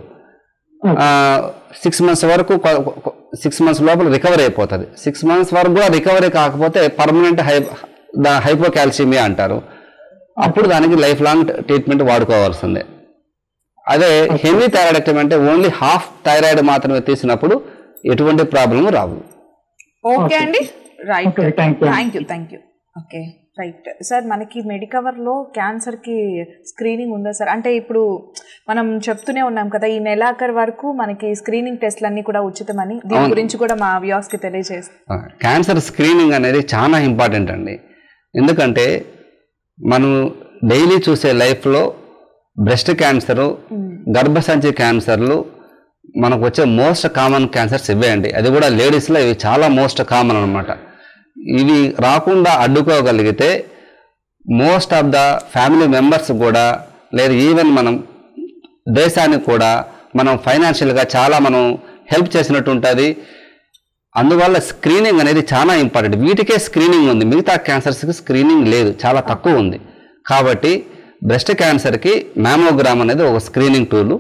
సిక్స్ మంత్స్ వరకు సిక్స్ మంత్స్ లోపల రికవరీ అయిపోతుంది సిక్స్ మంత్స్ వరకు కూడా రికవరీ కాకపోతే పర్మనెంట్ హై హైపోకాల్సిమియా అంటారు అప్పుడు దానికి లైఫ్ లాంగ్ ట్రీట్మెంట్ వాడుకోవాల్సిందే అదే హెవీ థైరాయిడెక్టమీ అంటే ఓన్లీ హాఫ్ థైరాయిడ్ మాత్రమే తీసినప్పుడు ఎటువంటి ప్రాబ్లము రావు ఓకే అండి right Okay, thank you. Thank you thank you okay right sir మనకి మెడికవర్లో క్యాన్సర్కి స్క్రీనింగ్ ఉందా సార్ అంటే ఇప్పుడు మనం చెప్తూనే ఉన్నాం కదా ఈ నెలాఖరు వరకు మనకి స్క్రీనింగ్ టెస్ట్లన్నీ కూడా ఉచితమని దీని అవును. గురించి కూడా మా వ్యూస్కి తెలియజేస్తాం క్యాన్సర్ స్క్రీనింగ్ అనేది చాలా ఇంపార్టెంట్ అండి ఎందుకంటే మనం డైలీ చూసే లైఫ్లో బ్రెస్ట్ క్యాన్సరు గర్భసంచి క్యాన్సర్లు మనకు వచ్చే మోస్ట్ కామన్ క్యాన్సర్స్ ఇవే అండి అది కూడా లేడీస్లో ఇవి చాలా మోస్ట్ కామన్ అనమాట ఇవి రాకుండా అడ్డుకోగలిగితే most of the family members కూడా లేదా ఈవెన్ మనం దేశానికి కూడా మనం ఫైనాన్షియల్గా చాలా మనం హెల్ప్ చేసినట్టు ఉంటుంది అందువల్ల స్క్రీనింగ్ అనేది చాలా ఇంపార్టెంట్ వీటికే స్క్రీనింగ్ ఉంది మిగతా క్యాన్సర్స్కి స్క్రీనింగ్ లేదు చాలా తక్కువ ఉంది కాబట్టి బ్రెస్ట్ క్యాన్సర్కి మ్యామోగ్రామ్ అనేది ఒక స్క్రీనింగ్ టూల్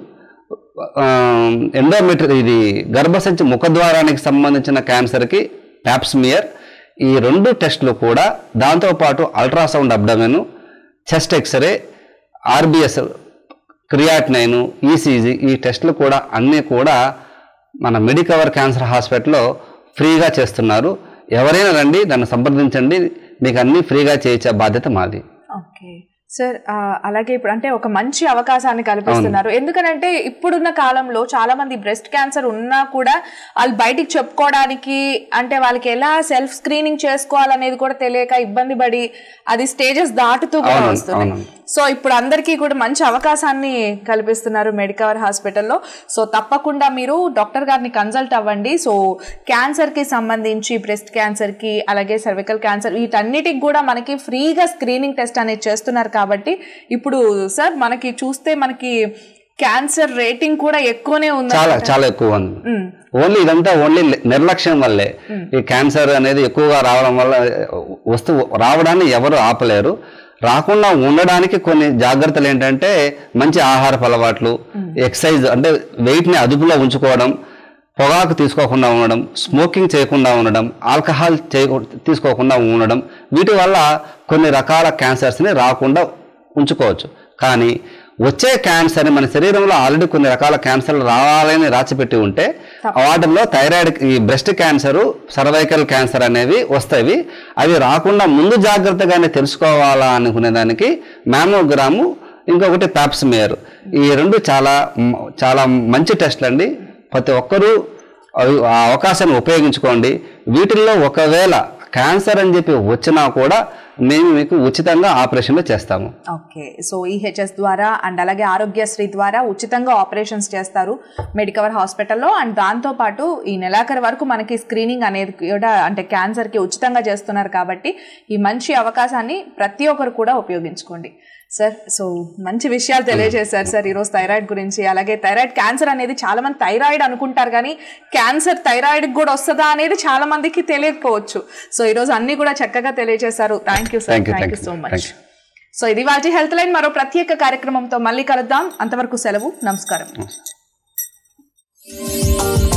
ఎండోమెట్రీ ఇది గర్భసంచి ముఖద్వారానికి సంబంధించిన క్యాన్సర్కి ప్యాప్స్మియర్ ఈ రెండు టెస్టులు కూడా దాంతోపాటు ultrasound abdomen chest x ray RBS creatinine ECG ఈ టెస్టులు కూడా అన్నీ కూడా మన మెడికవర్ క్యాన్సర్ హాస్పిటల్లో ఫ్రీగా చేస్తున్నారు ఎవరైనా రండి నన్ను సంప్రదించండి మీకు అన్నీ ఫ్రీగా చేయించే బాధ్యత మాది ఓకే సార్ ఆ, అలాగే ఇప్పుడు అంటే ఒక మంచి అవకాశాన్ని కల్పిస్తున్నారు ఎందుకనంటే ఇప్పుడున్న కాలంలో చాలా మంది బ్రెస్ట్ క్యాన్సర్ ఉన్నా కూడా వాళ్ళు బయటికి చెప్పుకోవడానికి అంటే వాళ్ళకి ఎలా సెల్ఫ్ స్క్రీనింగ్ చేసుకోవాలనేది కూడా తెలియక ఇబ్బంది పడి అది స్టేజెస్ దాటుతూ కూడా అవునండి, వస్తుంది అవునండి. సో ఇప్పుడు అందరికీ కూడా మంచి అవకాశాన్ని కల్పిస్తున్నారు మెడికవర్ హాస్పిటల్లో సో తప్పకుండా మీరు డాక్టర్ గారిని కన్సల్ట్ అవ్వండి సో క్యాన్సర్కి సంబంధించి బ్రెస్ట్ క్యాన్సర్కి అలాగే సర్వికల్ క్యాన్సర్ వీటన్నిటికి కూడా మనకి ఫ్రీగా స్క్రీనింగ్ టెస్ట్ అనేది చేస్తున్నారు కాబట్టి ఇప్పుడు సార్ మనకి చూస్తే మనకి క్యాన్సర్ రేటింగ్ కూడా ఎక్కువనే ఉంది చాలా చాలా ఎక్కువ ఉంది ఓన్లీ ఇదంతా ఓన్లీ నిర్లక్ష్యం వల్లే ఈ క్యాన్సర్ అనేది ఎక్కువగా రావడం వల్ల వస్తు రావడాన్ని ఎవరు ఆపలేరు రాకుండా ఉండడానికి కొన్ని జాగ్రత్తలు ఏంటంటే మంచి ఆహారపు అలవాట్లు ఎక్సర్సైజ్ అంటే వెయిట్ని అదుపులో ఉంచుకోవడం పొగాకు తీసుకోకుండా ఉండడం స్మోకింగ్ చేయకుండా ఉండడం ఆల్కహాల్ చేయకు తీసుకోకుండా ఉండడం వీటి వల్ల కొన్ని రకాల క్యాన్సర్స్ని రాకుండా ఉంచుకోవచ్చు కానీ వచ్చే క్యాన్సర్ మన శరీరంలో ఆల్రెడీ కొన్ని రకాల క్యాన్సర్లు రావాలని రాచిపెట్టి ఉంటే వాటిల్లో థైరాయిడ్ ఈ బ్రెస్ట్ క్యాన్సర్ సర్వైకల్ క్యాన్సర్ అనేవి వస్తాయి అవి రాకుండా ముందు జాగ్రత్తగానే తెలుసుకోవాలా అనుకునే దానికి మ్యామోగ్రాము ఇంకొకటి ప్యాప్స్మేయర్ ఈ రెండు చాలా మ్, చాలా మంచి టెస్ట్లు అండి ప్రతి ఒక్కరూ అవి ఆ అవకాశాన్ని ఉపయోగించుకోండి వీటిల్లో ఒకవేళ క్యాన్సర్ అని చెప్పి వచ్చినా కూడా మేము మీకు ఉచితంగా ఆపరేషన్లు చేస్తాము ఓకే సో ఈహెచ్ఎస్ ద్వారా అండ్ అలాగే ఆరోగ్యశ్రీ ద్వారా ఉచితంగా ఆపరేషన్స్ చేస్తారు మెడికవర్ హాస్పిటల్లో అండ్ దాంతోపాటు ఈ నెలాఖరు వరకు మనకి స్క్రీనింగ్ అనేది కూడా అంటే క్యాన్సర్కి ఉచితంగా చేస్తున్నారు కాబట్టి ఈ మంచి అవకాశాన్ని ప్రతి ఒక్కరు కూడా ఉపయోగించుకోండి సార్ సో మంచి విషయాలు తెలియజేశారు సార్ ఈరోజు థైరాయిడ్ గురించి అలాగే థైరాయిడ్ క్యాన్సర్ అనేది చాలా మంది థైరాయిడ్ అనుకుంటారు కానీ క్యాన్సర్ థైరాయిడ్ కూడా వస్తుందా అనేది చాలా మందికి తెలియకపోవచ్చు సో ఈరోజు అన్ని కూడా చక్కగా తెలియజేశారు thank you sir Thank you, thank thank you so you, much thank you. So ఇది వాటి హెల్త్ లైన్ మరో ప్రత్యేక కార్యక్రమంతో మళ్ళీ కలుద్దాం అంతవరకు సెలవు నమస్కారం